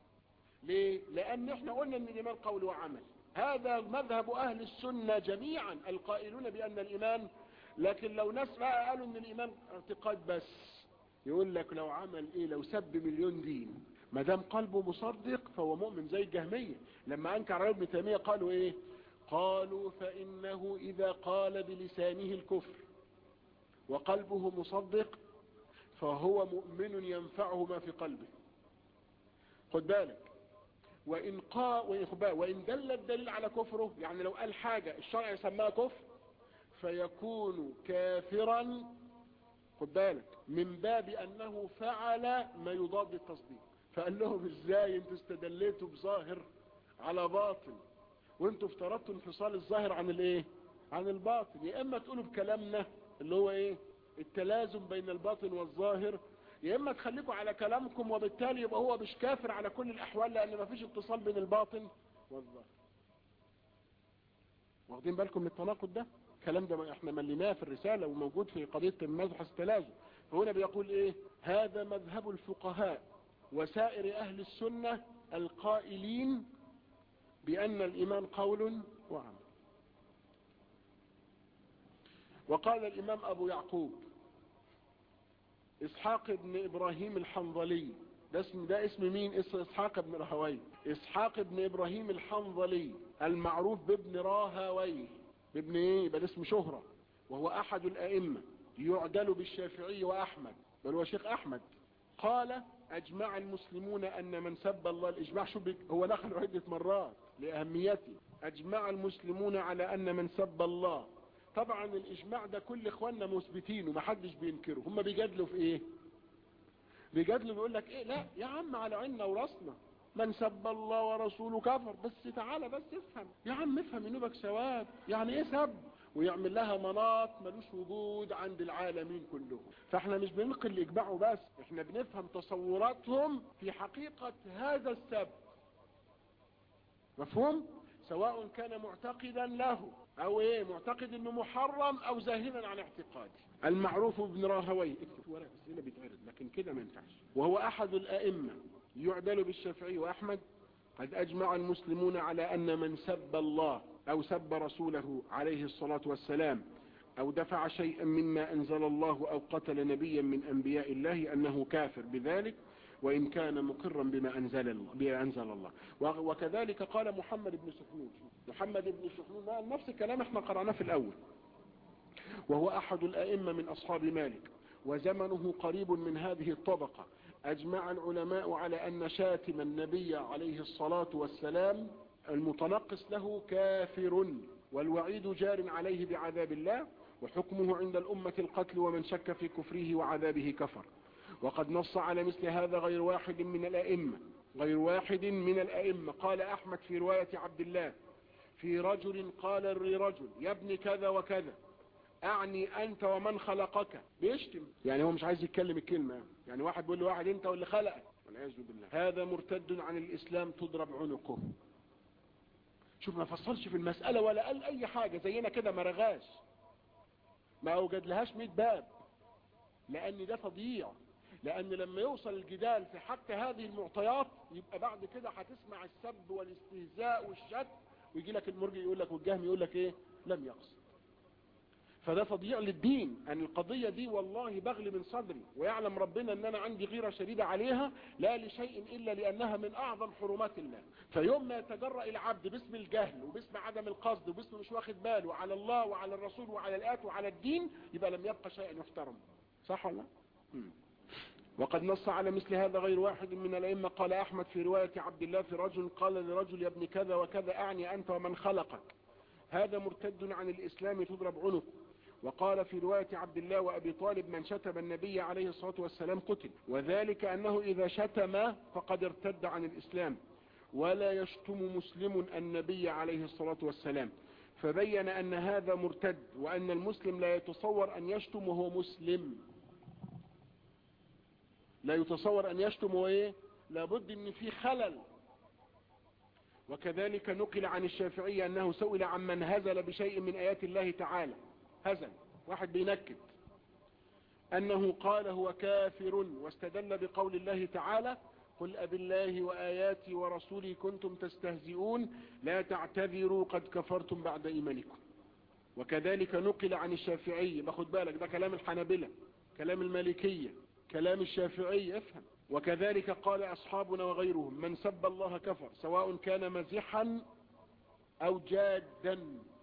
ليه لان احنا قلنا ان الايمان قول وعمل هذا مذهب اهل السنة جميعا القائلون بان الايمان لكن لو ناس بقى قالوا ان الايمان اعتقاد بس يقول لك لو عمل ايه لو سب مليون دين ما دام قلبه مصدق فهو مؤمن زي الجهمية لما انكر على ابن تيمية قالوا ايه قالوا فانه اذا قال بلسانه الكفر وقلبه مصدق فهو مؤمن ينفعه ما في قلبه خد بالك وإن, قا وإن دل الدليل على كفره يعني لو قال حاجة الشرع يسمىها كفر فيكون كافرا خد بالك من باب أنه فعل ما يضاد التصديق فقال لهم ازاي انتوا استدليتوا بظاهر على باطن وانتوا افترضتوا انفصال الظاهر عن الايه عن الباطن يا اما تقولوا بكلامنا اللي هو ايه التلازم بين الباطن والظاهر يا اما تخليكم على كلامكم وبالتالي يبقى هو مش كافر على كل الاحوال لان ما فيش اتصال بين الباطن والظاهر واخدين بالكم من التناقض ده الكلام ده احنا مليناه في الرسالة وموجود في قضية مبحث التلازم فهنا بيقول ايه هذا مذهب الفقهاء وسائر اهل السنة القائلين بان الايمان قول وعمل وقال الامام ابو يعقوب اسحاق بن ابراهيم الحنظلي ده اسم ده اسم مين اسم اسحاق بن راهوي اسحاق بن ابراهيم الحنظلي المعروف بابن راهوي بابن ايه يبقى اسم شهرة وهو احد الائمة يعدل بالشافعي واحمد بل هو شيخ احمد قال اجمع المسلمون ان من سب الله الاجماع شو هو نقل عدة مرات لاهميته اجمع المسلمون على ان من سب الله طبعا الاجماع ده كل اخواننا مثبتين ومحدش بينكره هم بيجادلوا في ايه بيجادلوا بيقول لك ايه لا يا عم على عيننا وراسنا من سب الله ورسوله كفر بس تعالى بس افهم يا عم افهم ينوبك ثواب يعني ايه سب ويعمل لها مناط ملوش وجود عند العالمين كلهم فاحنا مش بننقل اجماعه بس احنا بنفهم تصوراتهم في حقيقة هذا السب مفهوم سواء كان معتقدا له او ايه معتقد انه محرم او زاهدا عن اعتقاده المعروف ابن راهوي اكتب ورقه بس هنا بيتعرض لكن كده ما ينفعش وهو احد الائمه يعدل بالشافعي واحمد قد اجمع المسلمون على ان من سب الله او سب رسوله عليه الصلاة والسلام او دفع شيئا مما انزل الله او قتل نبيا من انبياء الله انه كافر بذلك وإن كان مقرا بما أنزل الله, بما أنزل الله وكذلك قال محمد بن سحنون محمد بن سحنون نفس الكلام احنا قرأناه في الأول وهو أحد الأئمة من أصحاب مالك وزمنه قريب من هذه الطبقة أجمع العلماء على أن شاتم النبي عليه الصلاة والسلام المتنقص له كافر والوعيد جار عليه بعذاب الله وحكمه عند الأمة القتل ومن شك في كفره وعذابه كفر وقد نص على مثل هذا غير واحد من الأئمة غير واحد من الأئمة قال أحمد في رواية عبد الله في رجل قال لرجل يا ابن كذا وكذا اعني انت ومن خلقك بيشتم يعني هو مش عايز يتكلم الكلمة يعني واحد بيقول له واحد انت واللي خلقك والعياذ بالله هذا مرتد عن الاسلام تضرب عنقه شوف ما فصلش في المسألة ولا قال اي حاجة زينا كده ما رغاش ما اوجد لهاش 100 باب لان ده تضييع لان لما يوصل الجدال في حق هذه المعطيات يبقى بعد كده هتسمع السب والاستهزاء والشك ويجي لك المرجع يقول لك والجهم يقول لك ايه لم يقصد فده تضييع للدين ان القضية دي والله بغل من صدري ويعلم ربنا ان انا عندي غيرة شديدة عليها لا لشيء الا لانها من اعظم حرمات الله فيوم ما يتجرأ العبد باسم الجهل وباسم عدم القصد وباسم مش واخد باله على الله وعلى الرسول وعلى الآت وعلى الدين يبقى لم يبقى شيء يحترم صح ولا وقد نص على مثل هذا غير واحد من الأئمة قال أحمد في رواية عبد الله في رجل قال لرجل يا ابن كذا وكذا أعني أنت ومن خلقك هذا مرتد عن الإسلام تضرب عنق وقال في رواية عبد الله وأبي طالب من شتم النبي عليه الصلاة والسلام قتل وذلك أنه إذا شتم فقد ارتد عن الإسلام ولا يشتم مسلم النبي عليه الصلاة والسلام فبين أن هذا مرتد وأن المسلم لا يتصور أن يشتم وهو مسلم لا يتصور أن يشتم وإيه لابد أن في خلل وكذلك نقل عن الشافعي أنه سئل عمن هزل بشيء من آيات الله تعالى هزل واحد بينكد أنه قال هو كافر واستدل بقول الله تعالى قل أب الله وآياتي ورسولي كنتم تستهزئون لا تعتذروا قد كفرتم بعد إيمانكم وكذلك نقل عن الشافعي باخد بالك ده كلام الحنابلة كلام المالكية كلام الشافعي افهم وكذلك قال أصحابنا وغيرهم من سب الله كفر سواء كان مزحا أو جادا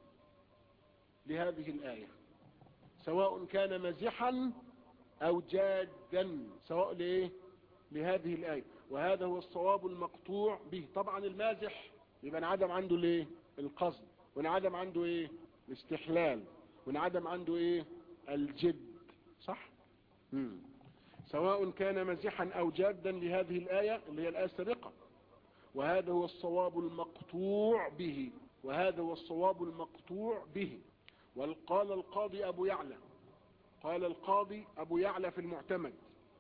لهذه الآية سواء كان مزحا أو جادا سواء لإيه لهذه الآية وهذا هو الصواب المقطوع به طبعا المازح يبقى انعدم عنده ليه القصد وانعدم عنده ايه الاستحلال وانعدم عنده ايه الجد صح مم. سواء كان مزحا او جادا لهذه الآية اللي هي الآية السابقة وهذا هو الصواب المقطوع به وهذا هو الصواب المقطوع به وقال القاضي أبو يعلى قال القاضي أبو يعلى في المعتمد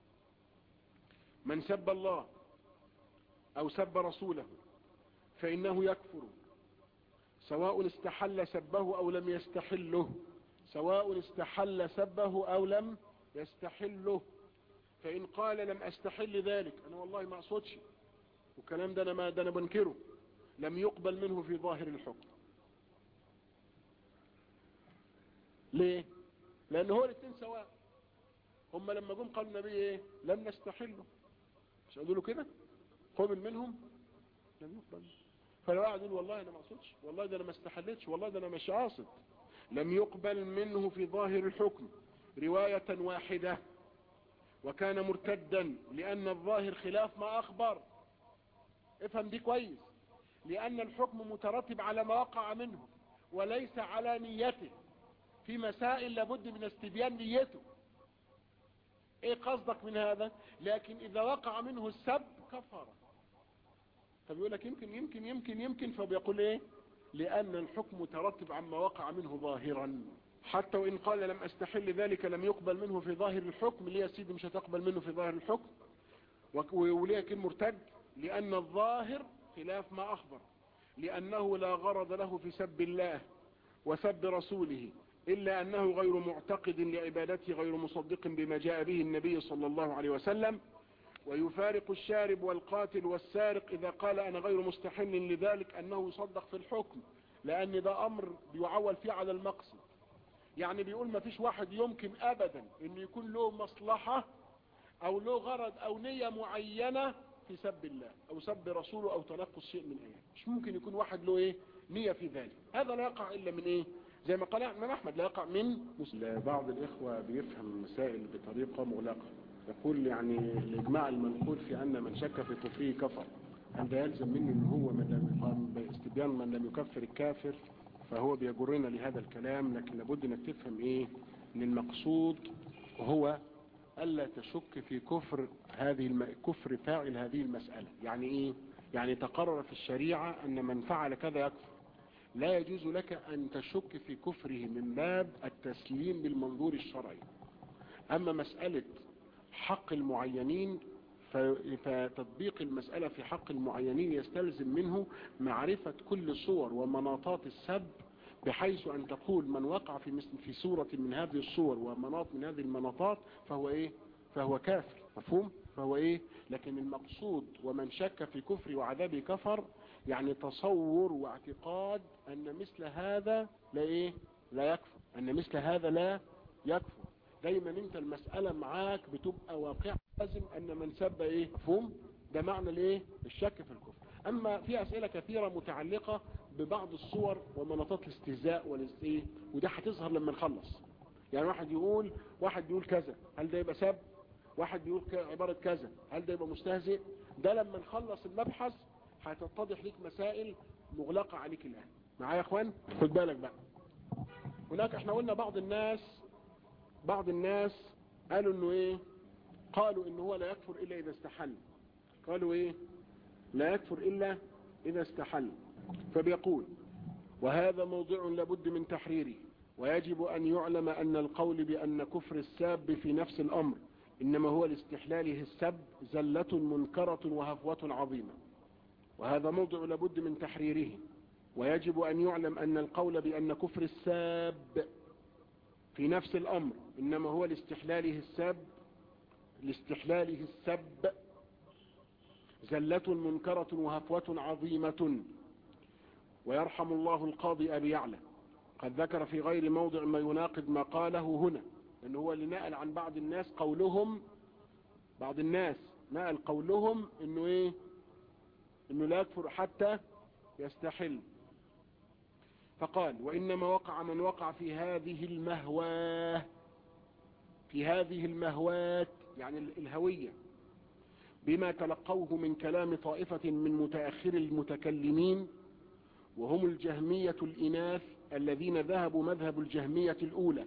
من سب الله أو سب رسوله فإنه يكفر سواء استحل سبه أو لم يستحله سواء استحل سبه أو لم يستحله فإن قال لم أستحل ذلك أنا والله ما أقصدش والكلام ده أنا, ما ده أنا بنكره لم يقبل منه في ظاهر الحكم ليه لأن هو الاثنين سواء هم لما جم قالوا النبي ايه لم نستحله مش قالوا له كده قبل منهم لم يقبل فلو قاعد يقول والله انا ما اقصدش والله ده انا ما استحلتش والله ده انا مش قاصد لم يقبل منه في ظاهر الحكم رواية واحدة وكان مرتدا لأن الظاهر خلاف ما أخبر افهم دي كويس لأن الحكم مترتب على ما وقع منه وليس على نيته في مسائل لابد من استبيان نيته ايه قصدك من هذا لكن اذا وقع منه السب كفر طب يقول لك يمكن يمكن يمكن يمكن فبيقول ايه لان الحكم مترتب عما وقع منه ظاهرا حتى وان قال لم استحل ذلك لم يقبل منه في ظاهر الحكم ليه يا سيدي مش هتقبل منه في ظاهر الحكم وليه كلمه مرتد لان الظاهر خلاف ما اخبر لانه لا غرض له في سب الله وسب رسوله إلا أنه غير معتقد لعبادته غير مصدق بما جاء به النبي صلى الله عليه وسلم ويفارق الشارب والقاتل والسارق إذا قال أنا غير مستحل لذلك أنه يصدق في الحكم لأن ده أمر بيعول فيه على المقصد يعني بيقول ما فيش واحد يمكن أبدا أنه يكون له مصلحة أو له غرض أو نية معينة في سب الله أو سب رسوله أو تنقص شيء من آيات مش ممكن يكون واحد له إيه نية في ذلك هذا لا يقع إلا من إيه زي ما قال الإمام أحمد لا يقع من مسلم بعض الإخوة بيفهم المسائل بطريقة مغلقة يقول يعني الإجماع المنقول في أن من شك في كفره كفر هل ده يلزم مني أن هو من لم يقام باستبيان من لم يكفر الكافر فهو بيجرنا لهذا الكلام لكن لابد أنك تفهم إيه أن المقصود هو ألا تشك في كفر هذه الم... كفر فاعل هذه المسألة يعني إيه يعني تقرر في الشريعة أن من فعل كذا يكفر لا يجوز لك ان تشك في كفره من باب التسليم بالمنظور الشرعي اما مسألة حق المعينين فتطبيق المسألة في حق المعينين يستلزم منه معرفة كل صور ومناطات السب بحيث ان تقول من وقع في مثل في سورة من هذه الصور ومناط من هذه المناطات فهو ايه فهو كافر مفهوم فهو ايه لكن المقصود ومن شك في كفر وعذاب كفر يعني تصور واعتقاد ان مثل هذا لا ايه لا يكفر ان مثل هذا لا يكفر دايما انت المسألة معاك بتبقى واقع لازم ان من سب ايه مفهوم ده معنى الايه الشك في الكفر اما في اسئلة كثيرة متعلقة ببعض الصور ومناطات الاستهزاء والاستيه وده هتظهر لما نخلص يعني واحد يقول واحد بيقول كذا هل ده يبقى سب واحد بيقول عبارة كذا هل ده يبقى مستهزئ ده لما نخلص المبحث هتتضح لك مسائل مغلقة عليك الآن معايا يا اخوان خد بالك بقى هناك احنا قلنا بعض الناس بعض الناس قالوا انه ايه قالوا انه هو لا يكفر الا اذا استحل قالوا ايه لا يكفر الا اذا استحل فبيقول وهذا موضع لابد من تحريره ويجب ان يعلم ان القول بان كفر الساب في نفس الامر انما هو لاستحلاله السب زلة منكرة وهفوة عظيمة وهذا موضع لابد من تحريره ويجب ان يعلم ان القول بان كفر الساب في نفس الامر انما هو لاستحلاله السب لاستحلاله السب زلة منكرة وهفوة عظيمة ويرحم الله القاضي أبي يعلى قد ذكر في غير موضع ما يناقض ما قاله هنا لأن هو اللي نقل عن بعض الناس قولهم بعض الناس نقل قولهم انه ايه انه لا يكفر حتى يستحل فقال وإنما وقع من وقع في هذه المهواه في هذه المهوات يعني الهوية بما تلقوه من كلام طائفة من متأخر المتكلمين وهم الجهمية الإناث الذين ذهبوا مذهب الجهمية الأولى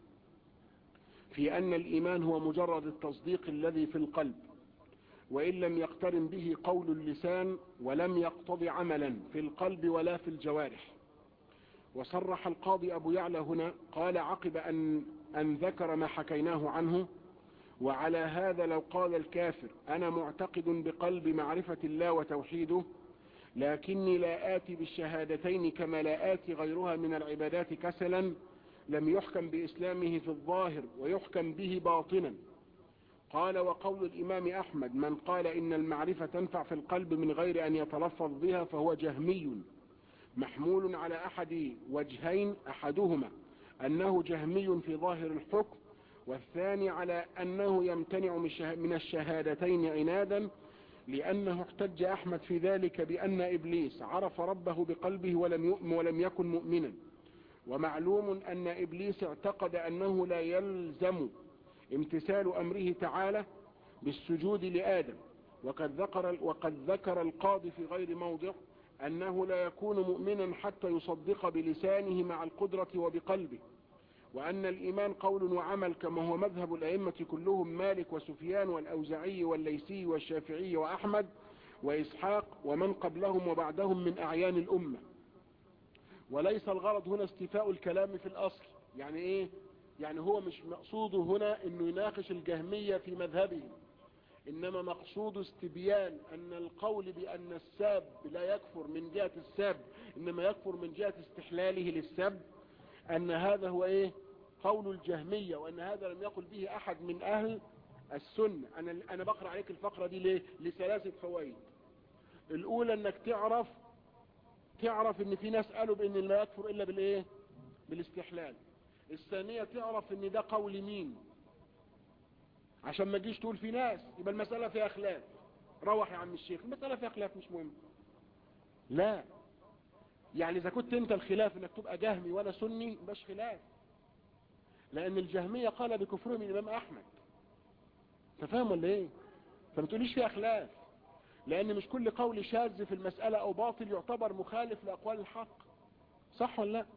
في أن الإيمان هو مجرد التصديق الذي في القلب وإن لم يقترن به قول اللسان ولم يقتضي عملا في القلب ولا في الجوارح وصرح القاضي أبو يعلى هنا قال عقب أن, أن ذكر ما حكيناه عنه وعلى هذا لو قال الكافر أنا معتقد بقلب معرفة الله وتوحيده لكني لا آتي بالشهادتين كما لا آتي غيرها من العبادات كسلا لم يحكم بإسلامه في الظاهر ويحكم به باطنا قال وقول الإمام أحمد من قال إن المعرفة تنفع في القلب من غير أن يتلفظ بها فهو جهمي محمول على أحد وجهين أحدهما أنه جهمي في ظاهر الحكم والثاني على أنه يمتنع من الشهادتين عنادا لأنه احتج أحمد في ذلك بأن إبليس عرف ربه بقلبه ولم, يؤمن ولم يكن مؤمنا ومعلوم أن إبليس اعتقد أنه لا يلزم امتثال أمره تعالى بالسجود لآدم وقد ذكر, وقد ذكر القاضي في غير موضع أنه لا يكون مؤمنا حتى يصدق بلسانه مع القدرة وبقلبه وأن الإيمان قول وعمل كما هو مذهب الأئمة كلهم مالك وسفيان والأوزعي والليسي والشافعي وأحمد وإسحاق ومن قبلهم وبعدهم من أعيان الأمة وليس الغرض هنا استيفاء الكلام في الأصل يعني إيه يعني هو مش مقصوده هنا انه يناقش الجهمية في مذهبه انما مقصود استبيان ان القول بان الساب لا يكفر من جهة الساب انما يكفر من جهة استحلاله للسب ان هذا هو ايه قول الجهمية وان هذا لم يقل به احد من اهل السنة انا, أنا بقرأ عليك الفقرة دي ليه لثلاثة فوائد الاولى انك تعرف تعرف ان في ناس قالوا بان لا يكفر الا بالايه بالاستحلال الثانية تعرف ان ده قول مين عشان ما تجيش تقول في ناس يبقى المسألة فيها خلاف روح يا عم الشيخ المسألة فيها خلاف مش مهم لا يعني اذا كنت انت الخلاف انك تبقى جهمي ولا سني مبقاش خلاف لان الجهمية قال بكفرهم الامام احمد انت فاهم ولا ايه فما تقوليش فيها خلاف لان مش كل قول شاذ في المسألة او باطل يعتبر مخالف لاقوال الحق صح ولا لا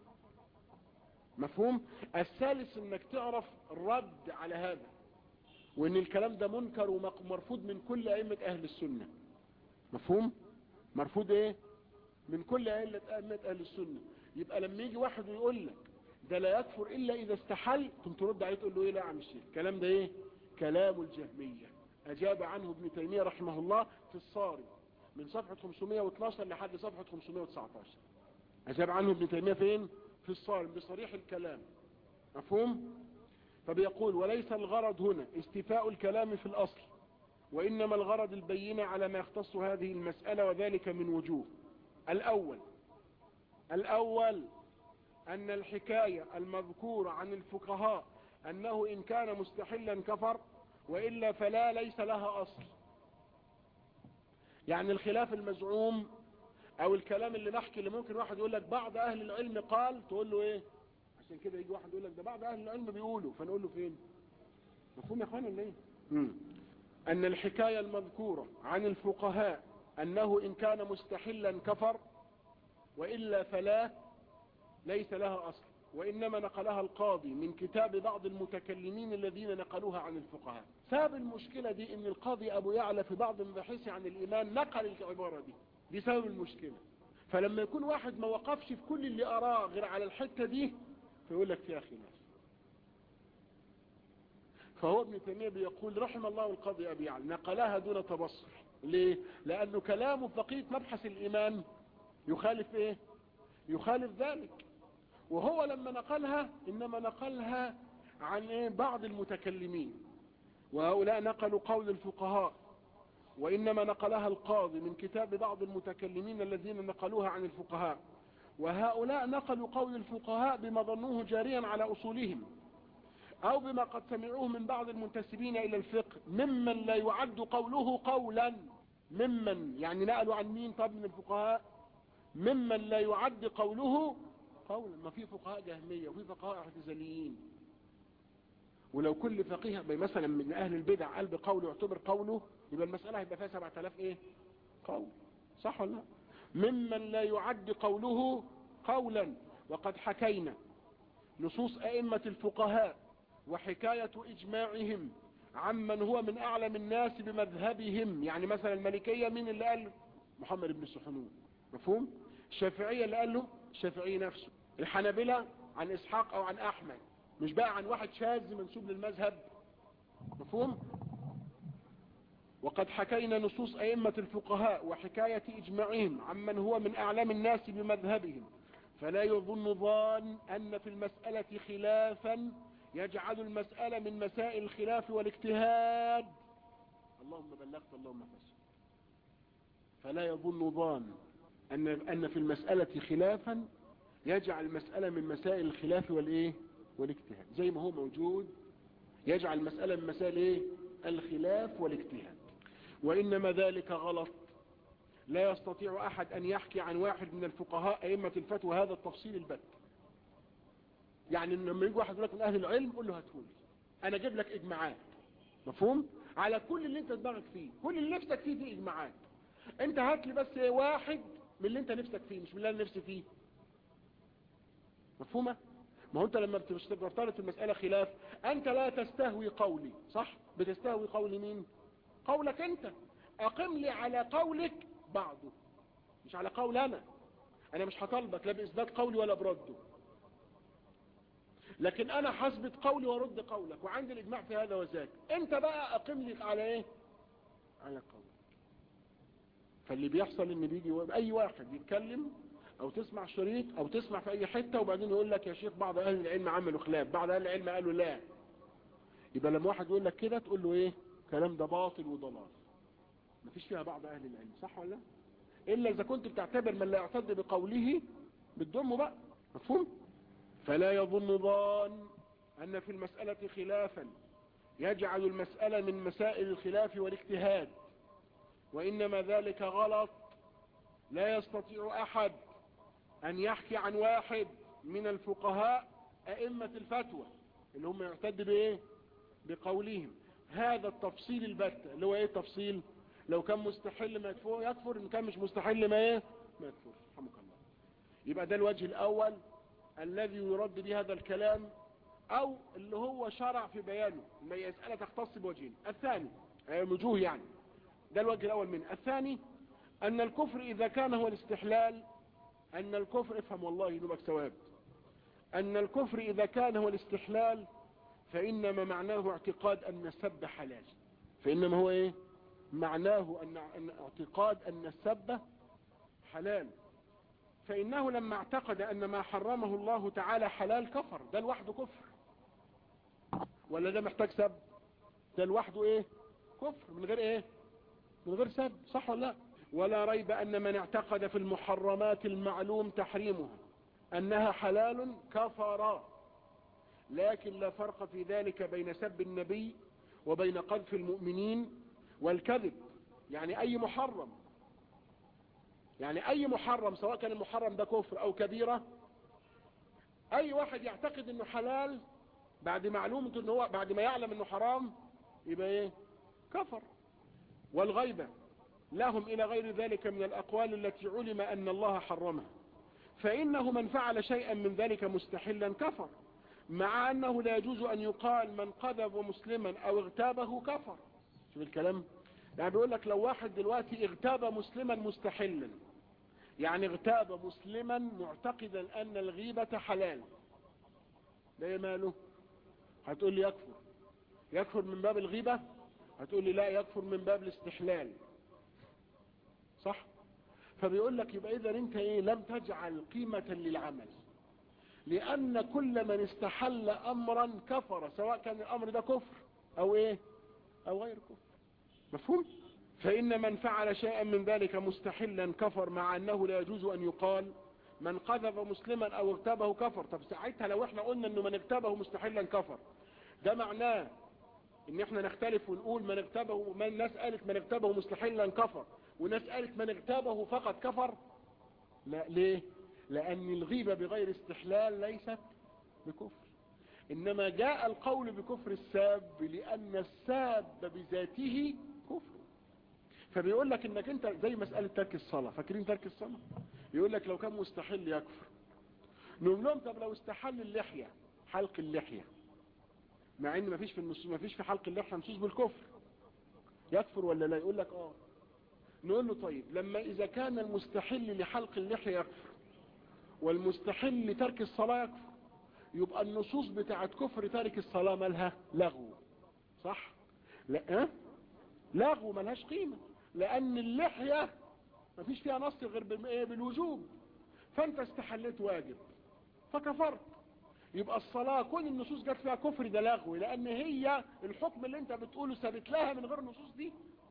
مفهوم الثالث انك تعرف الرد على هذا وان الكلام ده منكر ومرفوض من كل ائمة اهل السنة مفهوم مرفوض ايه من كل أئمة أئمة أهل السنة يبقى لما يجي واحد ويقول لك ده لا يكفر إلا إذا استحل كنت ترد عليه تقول له إيه لا يا عم الشيخ الكلام ده إيه كلام الجهمية أجاب عنه ابن تيمية رحمه الله في الصارم من صفحة 512 لحد صفحة 519 أجاب عنه ابن تيمية فين في الصارم بصريح الكلام مفهوم فبيقول وليس الغرض هنا استيفاء الكلام في الأصل وإنما الغرض البينة على ما يختص هذه المسألة وذلك من وجوه الأول الأول أن الحكاية المذكورة عن الفقهاء أنه إن كان مستحلا كفر وإلا فلا ليس لها أصل يعني الخلاف المزعوم أو الكلام اللي نحكي اللي ممكن واحد يقول لك بعض أهل العلم قال تقول له إيه عشان كده يجي واحد يقول لك ده بعض أهل العلم بيقولوا فنقول له فين مفهوم يا أخوانا ولا إيه أن الحكاية المذكورة عن الفقهاء أنه إن كان مستحلا كفر وإلا فلا ليس لها أصل وإنما نقلها القاضي من كتاب بعض المتكلمين الذين نقلوها عن الفقهاء سبب المشكلة دي ان القاضي أبو يعلى في بعض مباحثه عن الإيمان نقل العبارة دي دي سبب المشكلة فلما يكون واحد ما وقفش في كل اللي أراه غير على الحتة دي فيقول لك فيها خلاف فهو ابن تيمية بيقول رحم الله القاضي أبي يعلى نقلها دون تبصر ليه؟ لأنه كلامه في بقية مبحث الإيمان يخالف إيه؟ يخالف ذلك وهو لما نقلها إنما نقلها عن إيه؟ بعض المتكلمين وهؤلاء نقلوا قول الفقهاء وإنما نقلها القاضي من كتاب بعض المتكلمين الذين نقلوها عن الفقهاء وهؤلاء نقلوا قول الفقهاء بما ظنوه جاريا على أصولهم أو بما قد سمعوه من بعض المنتسبين إلى الفقه ممن لا يعد قوله قولا ممن يعني نقلوا عن مين طب من الفقهاء ممن لا يعد قوله قولا ما في فقهاء جهمية وفي فقهاء اعتزاليين ولو كل فقيه مثلا من أهل البدع قال بقوله يعتبر قوله يبقى المسألة هيبقى فيها 7000 إيه قول صح ولا لا ممن لا يعد قوله قولا وقد حكينا نصوص أئمة الفقهاء وحكاية إجماعهم عمن هو من أعلم الناس بمذهبهم يعني مثلا الملكية مين اللي قال محمد بن سحنون مفهوم الشافعية اللي قال له الشافعي نفسه الحنابلة عن إسحاق أو عن أحمد مش بقى عن واحد شاذ منسوب للمذهب مفهوم وقد حكينا نصوص أئمة الفقهاء وحكاية إجماعهم عمن هو من أعلم الناس بمذهبهم فلا يظن ظان أن في المسألة خلافا يجعل المسألة من مسائل الخلاف والاجتهاد اللهم بلغت اللهم فشل فلا يظن ظان أن, أن في المسألة خلافا يجعل المسألة من مسائل الخلاف والإيه والاجتهاد زي ما هو موجود يجعل المسألة من مسائل إيه الخلاف والاجتهاد وإنما ذلك غلط لا يستطيع أحد أن يحكي عن واحد من الفقهاء أئمة الفتوى هذا التفصيل البت يعني لما يجي واحد يقول لك من أهل العلم قول له هاتهولي أنا أجيب لك إجماعات مفهوم على كل اللي أنت دماغك فيه كل اللي نفسك فيه فيه إجماعات أنت هات لي بس واحد من اللي أنت نفسك فيه مش من اللي أنا نفسي فيه مفهومة ما هو أنت لما بتفترض في المسألة خلاف أنت لا تستهوي قولي صح بتستهوي قول مين قولك أنت أقم لي على قولك بعضه مش على قول أنا أنا مش هطالبك لا بإثبات قولي ولا برده لكن أنا حسبت قولي ورد قولك وعندي الإجماع في هذا وذاك أنت بقى أقم لي على إيه على قولك فاللي بيحصل إن بيجي أي واحد يتكلم أو تسمع شريط أو تسمع في أي حتة وبعدين يقول لك يا شيخ بعض أهل العلم عملوا خلاف بعض أهل العلم قالوا لا يبقى لما واحد يقول لك كده تقول له إيه كلام ده باطل وضلال مفيش فيها بعض أهل العلم صح ولا إلا إذا كنت بتعتبر من لا يعتد بقوله بتضمه بقى مفهوم فلا يظن ظان أن في المسألة خلافا يجعل المسألة من مسائل الخلاف والاجتهاد وإنما ذلك غلط لا يستطيع أحد أن يحكي عن واحد من الفقهاء أئمة الفتوى اللي هم يعتد بإيه بقولهم هذا التفصيل البتة اللي هو إيه التفصيل لو كان مستحل ما يكفر يكفر إن كان مش مستحل ما إيه ما يكفر رحمك الله يبقى ده الوجه الأول الذي يرد به هذا الكلام او اللي هو شرع في بيانه ما يسألة تختص بوجهين الثاني وجوه يعني ده الوجه الاول منه الثاني ان الكفر اذا كان هو الاستحلال ان الكفر افهم والله ينوبك ثواب ان الكفر اذا كان هو الاستحلال فانما معناه اعتقاد ان السب حلال فانما هو ايه معناه ان أن اعتقاد ان السب حلال فانه لما اعتقد ان ما حرمه الله تعالى حلال كفر ده لوحده كفر ولا ده محتاج سب ده لوحده ايه كفر من غير ايه من غير سب صح ولا لا ولا ريب ان من اعتقد في المحرمات المعلوم تحريمها انها حلال كفر لكن لا فرق في ذلك بين سب النبي وبين قذف المؤمنين والكذب يعني اي محرم يعني اي محرم سواء كان المحرم ده كفر او كبيرة اي واحد يعتقد انه حلال بعد معلومة انه هو بعد ما يعلم انه حرام يبقى ايه كفر والغيبة لهم الى غير ذلك من الاقوال التي علم ان الله حرمها فانه من فعل شيئا من ذلك مستحلا كفر مع انه لا يجوز ان يقال من قذف مسلما او اغتابه كفر شوف الكلام يعني بيقول لك لو واحد دلوقتي اغتاب مسلما مستحلا يعني اغتاب مسلما معتقدا ان الغيبة حلال ده ايه ماله هتقول لي يكفر يكفر من باب الغيبة هتقول لي لا يكفر من باب الاستحلال صح فبيقول لك يبقى اذا انت ايه لم تجعل قيمة للعمل لان كل من استحل امرا كفر سواء كان الامر ده كفر او ايه او غير كفر مفهوم فان من فعل شيئا من ذلك مستحلا كفر مع انه لا يجوز ان يقال من قذف مسلما او اغتابه كفر طب ساعتها لو احنا قلنا انه من اغتابه مستحلا كفر ده معناه ان احنا نختلف ونقول من اغتابه من ناس قالت من اغتابه مستحلا كفر وناس قالت من اغتابه فقط كفر لا ليه لان الغيبة بغير استحلال ليست بكفر انما جاء القول بكفر الساب لان الساب بذاته كفر فبيقول لك انك انت زي مسألة ترك الصلاة فاكرين ترك الصلاة يقول لك لو كان مستحل يكفر نقول لهم طب لو استحل اللحية حلق اللحية مع ان مفيش في النصوص مفيش في حلق اللحية نصوص بالكفر يكفر ولا لا يقول لك اه نقول له طيب لما اذا كان المستحل لحلق اللحية يكفر والمستحل لترك الصلاة يكفر يبقى النصوص بتاعت كفر تارك الصلاة مالها لغو صح لا أه؟ لغو ملهاش قيمة لان اللحية مفيش فيها نص غير بالوجوب فانت استحليت واجب فكفرت يبقى الصلاة كل النصوص جت فيها كفر ده لغو لان هي الحكم اللي انت بتقوله ثابت لها من غير النصوص دي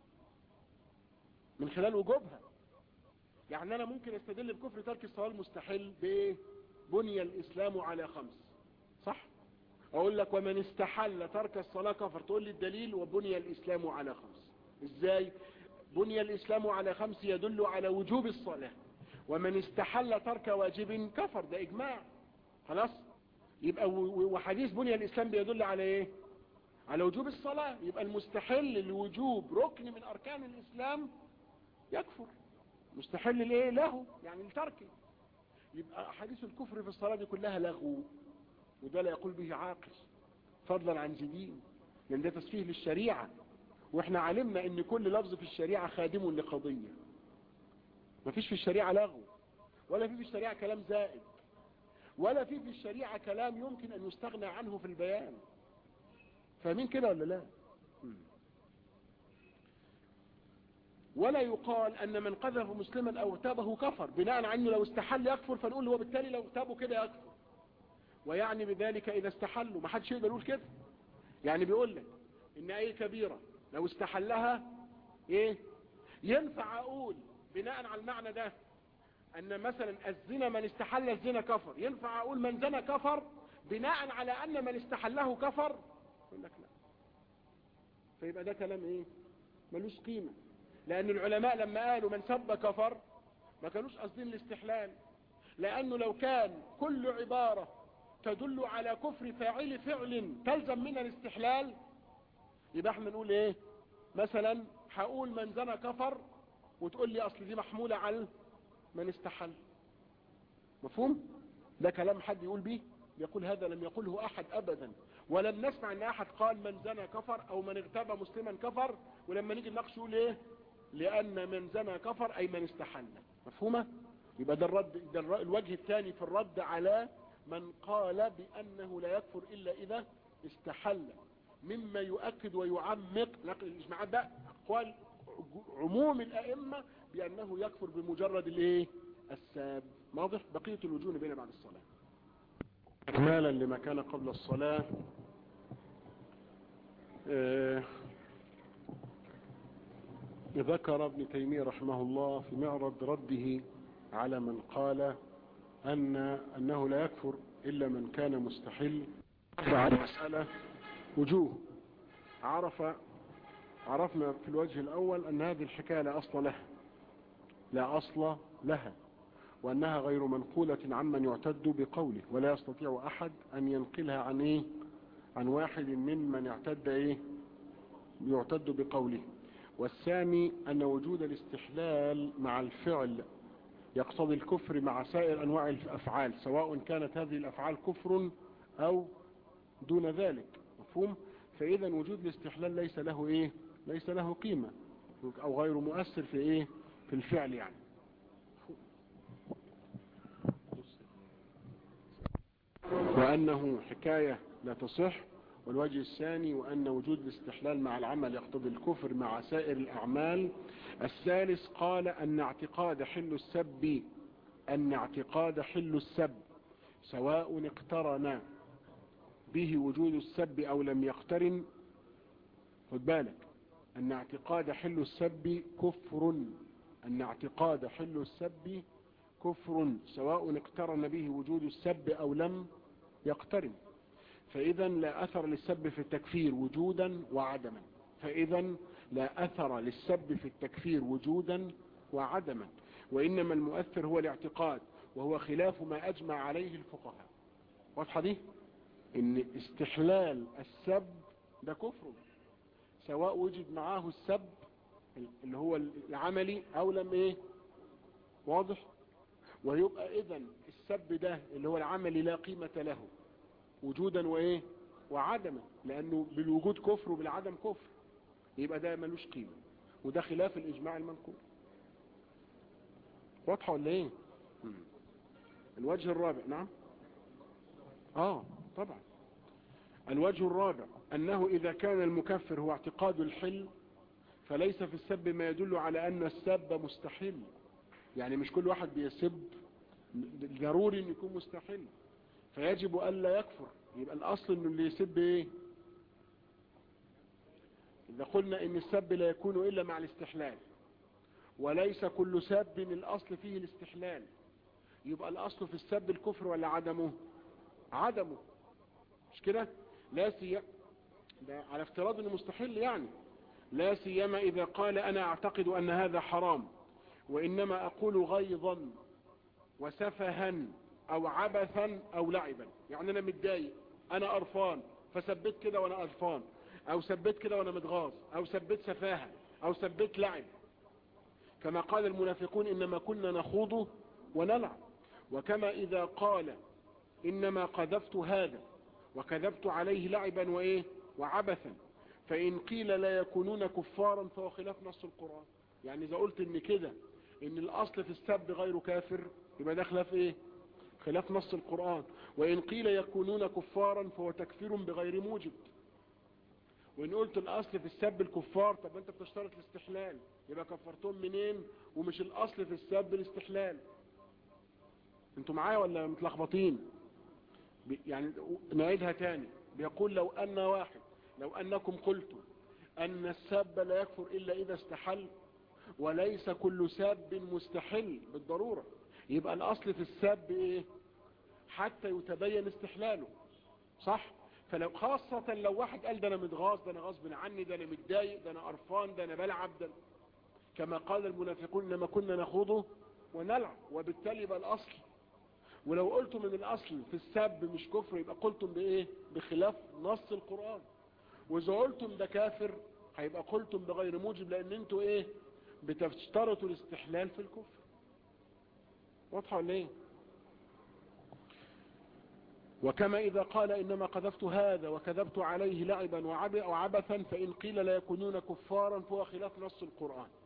من خلال وجوبها يعني انا ممكن استدل بكفر ترك الصلاة المستحل بايه بني الاسلام على خمس صح اقول لك ومن استحل ترك الصلاة كفر تقول لي الدليل وبني الاسلام على خمس ازاي بني الاسلام على خمس يدل على وجوب الصلاة ومن استحل ترك واجب كفر ده اجماع خلاص يبقى وحديث بني الاسلام بيدل على ايه على وجوب الصلاة يبقى المستحل لوجوب ركن من اركان الاسلام يكفر مستحل لايه له يعني لتركه يبقى احاديث الكفر في الصلاة دي كلها لغو وده لا يقول به عاقل فضلا عن جديد لان ده تسفيه للشريعة واحنا علمنا ان كل لفظ في الشريعة خادم لقضية مفيش في الشريعة لغو ولا في في الشريعة كلام زائد ولا في في الشريعة كلام يمكن ان يستغنى عنه في البيان فاهمين كده ولا لا ولا يقال ان من قذف مسلما او اغتابه كفر بناء عنه لو استحل يكفر فنقول هو بالتالي لو اغتابه كده يكفر ويعني بذلك اذا استحلوا ما حدش يقدر يقول كده يعني بيقول لك ان اي كبيرة لو استحلها ايه ينفع اقول بناء على المعنى ده ان مثلا الزنا من استحل الزنا كفر ينفع اقول من زنا كفر بناء على ان من استحله كفر يقول لك لا فيبقى ده كلام ايه ملوش قيمة لان العلماء لما قالوا من سب كفر ما كانوش قاصدين الاستحلال لانه لو كان كل عبارة تدل على كفر فاعل فعل تلزم من الاستحلال يبقى احنا نقول ايه مثلا هقول من زنى كفر وتقول لي اصل دي محمولة على من استحل مفهوم ده كلام حد يقول به يقول هذا لم يقوله احد ابدا ولم نسمع ان احد قال من زنى كفر او من اغتاب مسلما كفر ولما نيجي نناقش يقول ايه لان من زنى كفر اي من استحل مفهومه يبقى ده الرد ده الر- الوجه الثاني في الرد على من قال بأنه لا يكفر إلا إذا استحل مما يؤكد ويعمق نقل الإجماعات ده أقوال عموم الأئمة بأنه يكفر بمجرد الايه الساب واضح بقية الوجوه بين بعد الصلاة إكمالا لما كان قبل الصلاة آه، ذكر ابن تيمية رحمه الله في معرض رده على من قال أن أنه لا يكفر إلا من كان مستحل على المسألة وجوه عرف عرفنا في الوجه الأول أن هذه الحكاية لا أصل لها لا أصل لها وأنها غير منقولة عمن يعتد بقوله ولا يستطيع أحد أن ينقلها عن إيه عن واحد ممن اعتد إيه يعتد بقوله والثاني أن وجود الاستحلال مع الفعل يقتضي الكفر مع سائر أنواع الأفعال سواء كانت هذه الأفعال كفر أو دون ذلك مفهوم فإذا وجود الاستحلال ليس له إيه ليس له قيمة أو غير مؤثر في إيه في الفعل يعني وأنه حكاية لا تصح والوجه الثاني وأن وجود الاستحلال مع العمل يقتضي الكفر مع سائر الأعمال الثالث قال أن اعتقاد حل السب أن اعتقاد حل السب سواء اقترن به وجود السب أو لم يقترن خد بالك أن اعتقاد حل السب كفر أن اعتقاد حل السب كفر سواء اقترن به وجود السب أو لم يقترن فإذا لا أثر للسب في التكفير وجودا وعدما فإذا لا أثر للسب في التكفير وجودا وعدما وإنما المؤثر هو الاعتقاد وهو خلاف ما أجمع عليه الفقهاء واضحة دي ان استحلال السب ده كفر سواء وجد معاه السب اللي هو العملي او لم ايه واضح ويبقى اذا السب ده اللي هو العملي لا قيمة له وجودا وايه وعدما لانه بالوجود كفر وبالعدم كفر يبقى ده ملوش قيمة وده خلاف الاجماع المنقول واضحة ولا ايه مم. الوجه الرابع نعم اه طبعا الوجه الرابع انه اذا كان المكفر هو اعتقاد الحل فليس في السب ما يدل على ان السب مستحيل يعني مش كل واحد بيسب ضروري ان يكون مستحيل فيجب الا يكفر يبقى الاصل انه اللي يسب ايه اذا قلنا ان السب لا يكون الا مع الاستحلال وليس كل سب الاصل فيه الاستحلال يبقى الاصل في السب الكفر ولا عدمه عدمه مش كده لا سيما ده على افتراض انه مستحيل يعني لا سيما اذا قال انا اعتقد ان هذا حرام وانما اقول غيظا وسفها او عبثا او لعبا يعني انا متضايق انا قرفان فسبت كده وانا قرفان او سبت كده وانا متغاظ او سبت سفاهة او سبت لعب كما قال المنافقون انما كنا نخوض ونلعب وكما اذا قال انما قذفت هذا وكذبت عليه لعبا وايه وعبثا فان قيل لا يكونون كفارا فهو خلاف نص القرآن يعني اذا قلت ان كده ان الاصل في السب غير كافر يبقى ده خلاف ايه خلاف نص القرآن وان قيل يكونون كفارا فهو تكفير بغير موجب وان قلت الاصل في السب الكفار طب انت بتشترط الاستحلال يبقى كفرتهم منين ومش الاصل في السب الاستحلال انتوا معايا ولا متلخبطين يعني نعيدها تاني بيقول لو ان واحد لو انكم قلتم ان السب لا يكفر الا اذا استحل وليس كل سب مستحل بالضرورة يبقى الاصل في السب ايه حتى يتبين استحلاله صح فلو خاصة لو واحد قال ده انا متغاظ ده انا غصب عني ده انا متضايق ده انا قرفان ده انا بلعب ده كما قال المنافقون لما كنا نخوضه ونلعب وبالتالي يبقى الاصل ولو قلتم من الاصل في السب مش كفر يبقى قلتم بايه بخلاف نص القرآن واذا قلتم ده كافر هيبقى قلتم بغير موجب لان انتوا ايه بتشترطوا الاستحلال في الكفر واضحة ولا ايه وكما إذا قال إنما قذفت هذا وكذبت عليه لعبا وعبثا فإن قيل لا يكونون كفارا فهو خلاف نص القرآن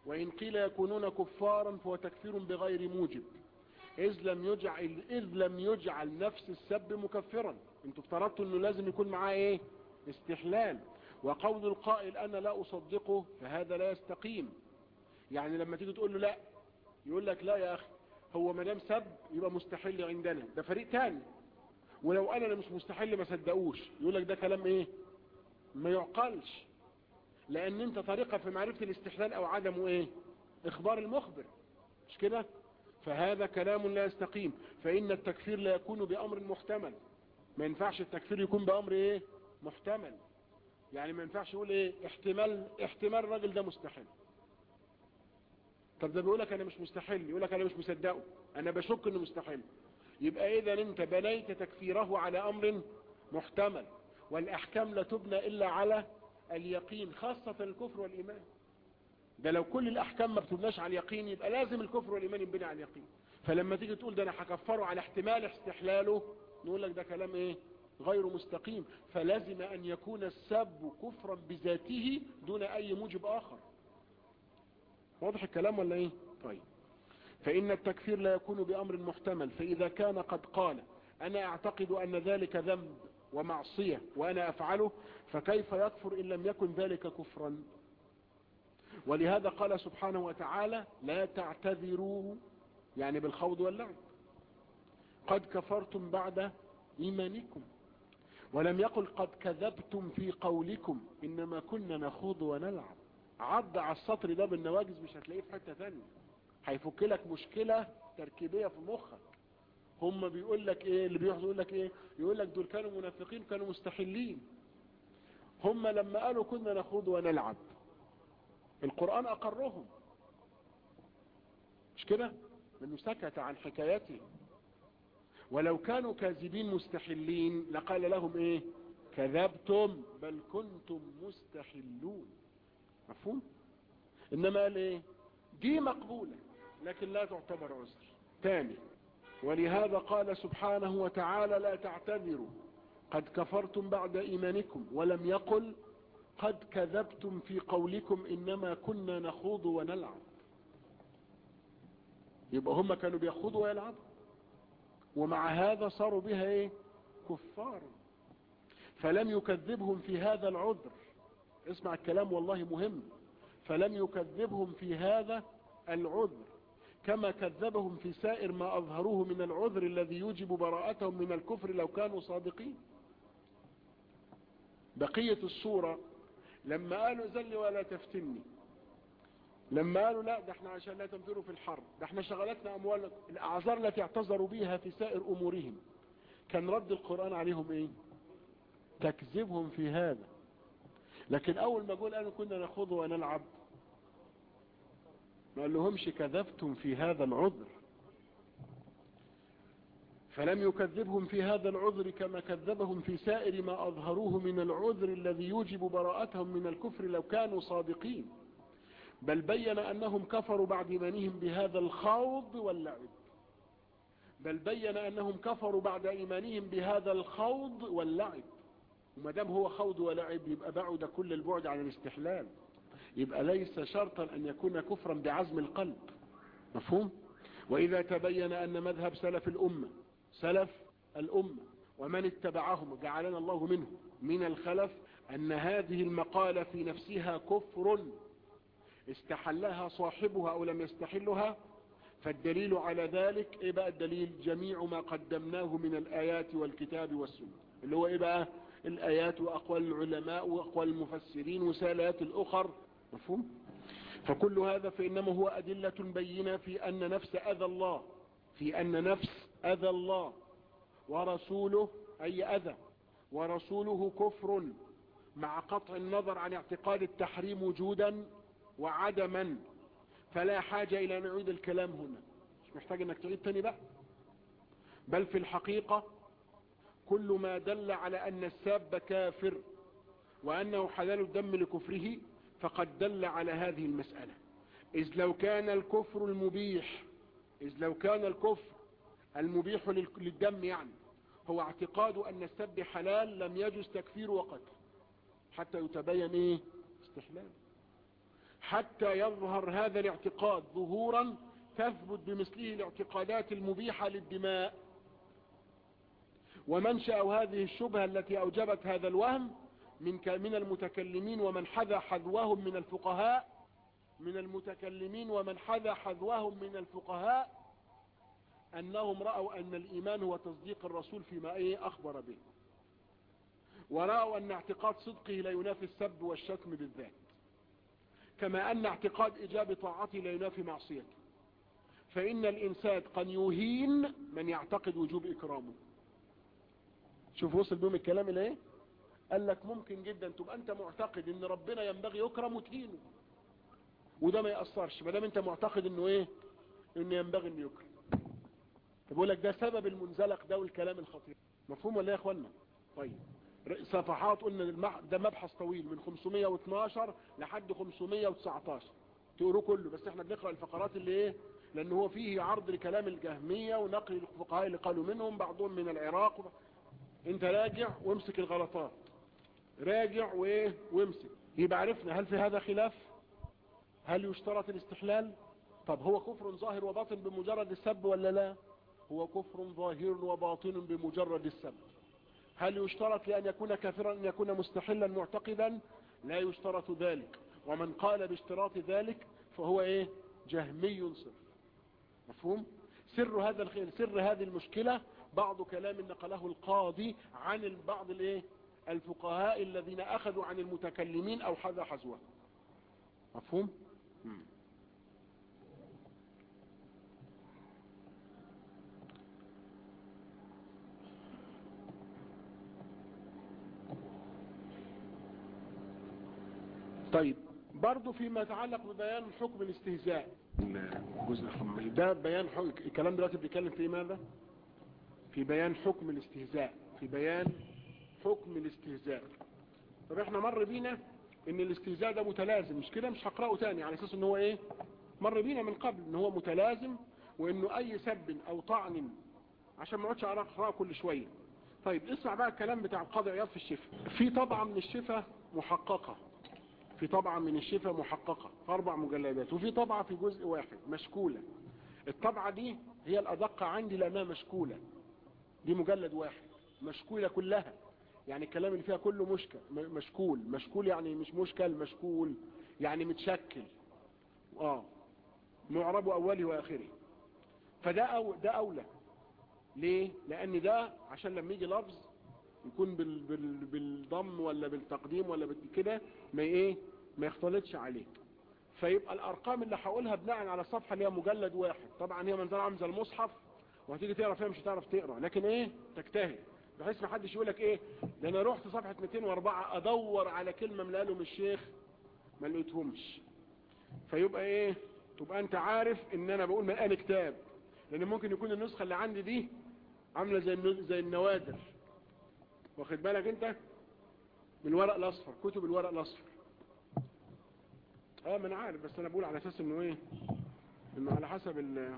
وإن قيل يكونون كفارا فهو تكفير بغير موجب إذ لم يجعل, إذ لم يجعل نفس السب مكفرا انتوا افترضتوا انه لازم يكون معاه ايه استحلال وقول القائل انا لا اصدقه فهذا لا يستقيم يعني لما تيجي تقول له لا يقول لك لا يا اخي هو ما دام سب يبقى مستحل عندنا ده فريق تاني ولو انا أنا مش مستحل ما صدقوش يقول لك ده كلام ايه ما يعقلش لان انت طريقة في معرفة الاستحلال او عدمه ايه اخبار المخبر مش كده فهذا كلام لا يستقيم فان التكفير لا يكون بامر محتمل ما ينفعش التكفير يكون بامر ايه محتمل يعني ما ينفعش يقول ايه احتمال احتمال الراجل ده مستحيل طب ده بيقول لك انا مش مستحيل يقول لك انا مش مصدقه انا بشك انه مستحيل يبقى اذا انت بنيت تكفيره على امر محتمل والاحكام لا تبنى الا على اليقين خاصة الكفر والايمان ده لو كل الاحكام ما بتبناش على اليقين يبقى لازم الكفر والايمان يبني على اليقين فلما تيجي تقول ده انا هكفره على احتمال استحلاله نقول لك ده كلام ايه غير مستقيم فلازم ان يكون السب كفرا بذاته دون اي موجب اخر واضح الكلام ولا ايه طيب فان التكفير لا يكون بامر محتمل فاذا كان قد قال انا اعتقد ان ذلك ذنب ومعصية وانا افعله فكيف يكفر ان لم يكن ذلك كفرا ولهذا قال سبحانه وتعالى لا تعتذروا يعني بالخوض واللعب قد كفرتم بعد ايمانكم ولم يقل قد كذبتم في قولكم انما كنا نخوض ونلعب عض على السطر ده بالنواجز مش هتلاقيه في حتة ثانيه هيفك لك مشكلة تركيبية في مخك هم بيقول لك ايه اللي بيحصل يقول لك ايه يقول لك دول كانوا منافقين كانوا مستحلين هم لما قالوا كنا نخوض ونلعب القرآن اقرهم مش كده انه سكت عن حكايته ولو كانوا كاذبين مستحلين لقال لهم ايه كذبتم بل كنتم مستحلون مفهوم انما قال ايه دي مقبولة لكن لا تعتبر عذر تاني ولهذا قال سبحانه وتعالى لا تعتذروا قد كفرتم بعد ايمانكم ولم يقل قد كذبتم في قولكم انما كنا نخوض ونلعب يبقى هم كانوا بيخوضوا ويلعبوا ومع هذا صاروا بها ايه كفار فلم يكذبهم في هذا العذر اسمع الكلام والله مهم فلم يكذبهم في هذا العذر كما كذبهم في سائر ما أظهروه من العذر الذي يوجب براءتهم من الكفر لو كانوا صادقين بقية الصورة لما قالوا زل ولا تفتني لما قالوا لا ده احنا عشان لا تنفروا في الحرب ده احنا شغلتنا اموال الاعذار التي اعتذروا بها في سائر امورهم كان رد القرآن عليهم ايه تكذبهم في هذا لكن اول ما قول قالوا كنا نخوض ونلعب ما قال لهمش كذبتم في هذا العذر فلم يكذبهم في هذا العذر كما كذبهم في سائر ما أظهروه من العذر الذي يوجب براءتهم من الكفر لو كانوا صادقين بل بين أنهم كفروا بعد إيمانهم بهذا الخوض واللعب بل بين أنهم كفروا بعد إيمانهم بهذا الخوض واللعب وما دام هو خوض ولعب يبقى بعد كل البعد عن الاستحلال يبقى ليس شرطا أن يكون كفرا بعزم القلب مفهوم وإذا تبين أن مذهب سلف الأمة سلف الأمة ومن اتبعهم جعلنا الله منه من الخلف أن هذه المقالة في نفسها كفر استحلها صاحبها أو لم يستحلها فالدليل على ذلك إيه بقى الدليل جميع ما قدمناه من الآيات والكتاب والسنة اللي هو إيه بقى الآيات وأقوال العلماء وأقوال المفسرين وسالات الأخر مفهوم فكل هذا فإنما هو أدلة بينة في أن نفس أذى الله في أن نفس أذى الله ورسوله أي أذى ورسوله كفر مع قطع النظر عن اعتقاد التحريم وجودا وعدما فلا حاجة إلى نعيد الكلام هنا مش محتاج أنك تعيد تاني بقى بل في الحقيقة كل ما دل على أن الساب كافر وأنه حلال الدم لكفره فقد دل على هذه المسألة إذ لو كان الكفر المبيح إذ لو كان الكفر المبيح للدم يعني هو اعتقاد أن السب حلال لم يجوز تكفير وقتل حتى يتبين إيه استحلال حتى يظهر هذا الاعتقاد ظهورا تثبت بمثله الاعتقادات المبيحة للدماء ومنشأ هذه الشبهة التي أوجبت هذا الوهم من من المتكلمين ومن حذى حذوهم من الفقهاء من المتكلمين ومن حذى حذوهم من الفقهاء أنهم رأوا أن الإيمان هو تصديق الرسول فيما إيه أخبر به ورأوا أن اعتقاد صدقه لا ينافي السب والشتم بالذات كما أن اعتقاد إجاب طاعته لا ينافي معصيته فإن الإنسان قد يهين من يعتقد وجوب إكرامه شوف وصل بهم الكلام إلى إيه قال لك ممكن جدا تبقى أنت معتقد أن ربنا ينبغي يكرم وتهينه وده ما يأثرش ما دام أنت معتقد أنه إيه أنه ينبغي أنه يكرم بقول لك ده سبب المنزلق ده والكلام الخطير مفهوم ولا يا اخوانا طيب صفحات قلنا ده مبحث طويل من 512 لحد 519 تقروه كله بس احنا بنقرأ الفقرات اللي ايه لان هو فيه عرض لكلام الجهمية ونقل الفقهاء اللي قالوا منهم بعضهم من العراق و... انت راجع وامسك الغلطات راجع وايه وامسك يبقى عرفنا هل في هذا خلاف هل يشترط الاستحلال طب هو كفر ظاهر وباطن بمجرد السب ولا لا هو كفر ظاهر وباطن بمجرد السب هل يشترط لأن يكون كافرا أن يكون مستحلا معتقدا لا يشترط ذلك ومن قال باشتراط ذلك فهو ايه جهمي صرف مفهوم سر هذا الخير سر هذه المشكلة بعض كلام نقله القاضي عن بعض الايه الفقهاء الذين اخذوا عن المتكلمين او حذا حزوه مفهوم مم. طيب برضو فيما يتعلق ببيان حكم الاستهزاء الجزء الخمس ده بيان حكم الكلام دلوقتي بيتكلم في ماذا في بيان حكم الاستهزاء في بيان حكم الاستهزاء طب احنا مر بينا ان الاستهزاء ده متلازم مش كده مش هقراه تاني على اساس ان هو ايه مر بينا من قبل ان هو متلازم وانه اي سب او طعن عشان ما اقعدش اقراه كل شويه طيب اسمع بقى الكلام بتاع القاضي عياض في الشفا في طبعه من الشفا محققه في طبعة من الشفا محققة في أربع مجلدات وفي طبعة في جزء واحد مشكولة الطبعة دي هي الأدق عندي لأنها مشكولة دي مجلد واحد مشكولة كلها يعني الكلام اللي فيها كله مشكل مشكول مشكول يعني مش مشكل مشكول يعني متشكل اه معرب أوله وآخره فده أو ده أولى ليه لأن ده عشان لما يجي لفظ يكون بال بال بالضم ولا بالتقديم ولا كده ما ايه ما يختلطش عليك فيبقى الارقام اللي هقولها بناء على الصفحه اللي هي مجلد واحد طبعا هي منظر عامل زي المصحف وهتيجي تقرا فيها مش هتعرف تقرا لكن ايه تجتهد بحيث ما حدش يقول لك ايه ده انا رحت صفحه 204 ادور على كلمه من قالهم الشيخ ما لقيتهمش فيبقى ايه تبقى انت عارف ان انا بقول من انا كتاب لان ممكن يكون النسخه اللي عندي دي عامله زي زي النوادر واخد بالك انت من الورق الاصفر كتب الورق الاصفر اه ما انا عارف بس انا بقول على اساس انه ايه انه على حسب ال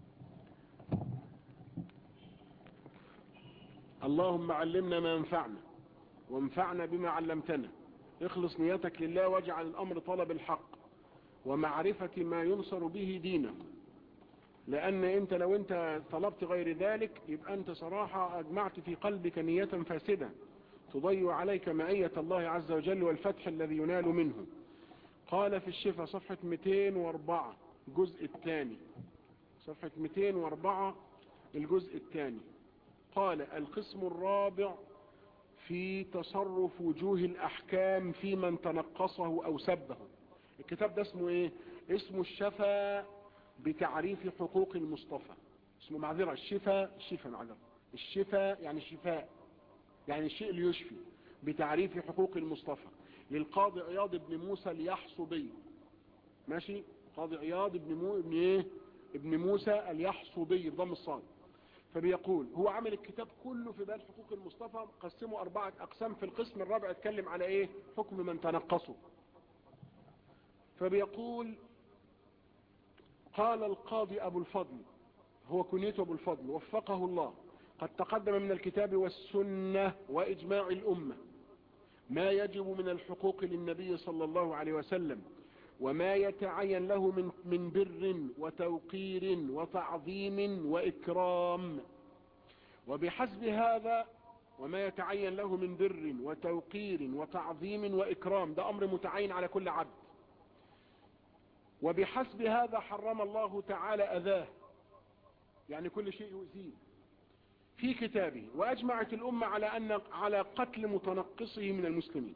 اللهم علمنا ما ينفعنا وانفعنا بما علمتنا اخلص نيتك لله واجعل الامر طلب الحق ومعرفة ما ينصر به دينه لأن أنت لو أنت طلبت غير ذلك يبقى أنت صراحة أجمعت في قلبك نية فاسدة تضيع عليك معية الله عز وجل والفتح الذي ينال منه قال في الشفا صفحة 204 الجزء الثاني صفحة 204 الجزء الثاني قال القسم الرابع في تصرف وجوه الأحكام في من تنقصه أو سبه الكتاب ده اسمه ايه اسمه الشفا بتعريف حقوق المصطفى اسمه معذرة الشفاء الشفاء معذرة الشفاء يعني الشفاء يعني الشيء اللي يشفي بتعريف حقوق المصطفى للقاضي عياض بن موسى اليحصبي ماشي قاضي عياض بن مو... ابن ايه ابن موسى اليحصبي بضم الصاد فبيقول هو عمل الكتاب كله في بيان حقوق المصطفى قسمه أربعة أقسام في القسم الرابع اتكلم على ايه حكم من تنقصه فبيقول قال القاضي أبو الفضل هو كنيته أبو الفضل وفقه الله قد تقدم من الكتاب والسنة وإجماع الأمة ما يجب من الحقوق للنبي صلى الله عليه وسلم وما يتعين له من, من بر وتوقير وتعظيم وإكرام وبحسب هذا وما يتعين له من بر وتوقير وتعظيم وإكرام ده أمر متعين على كل عبد وبحسب هذا حرم الله تعالى أذاه يعني كل شيء يؤذيه في كتابه وأجمعت الأمة على أن على قتل متنقصه من المسلمين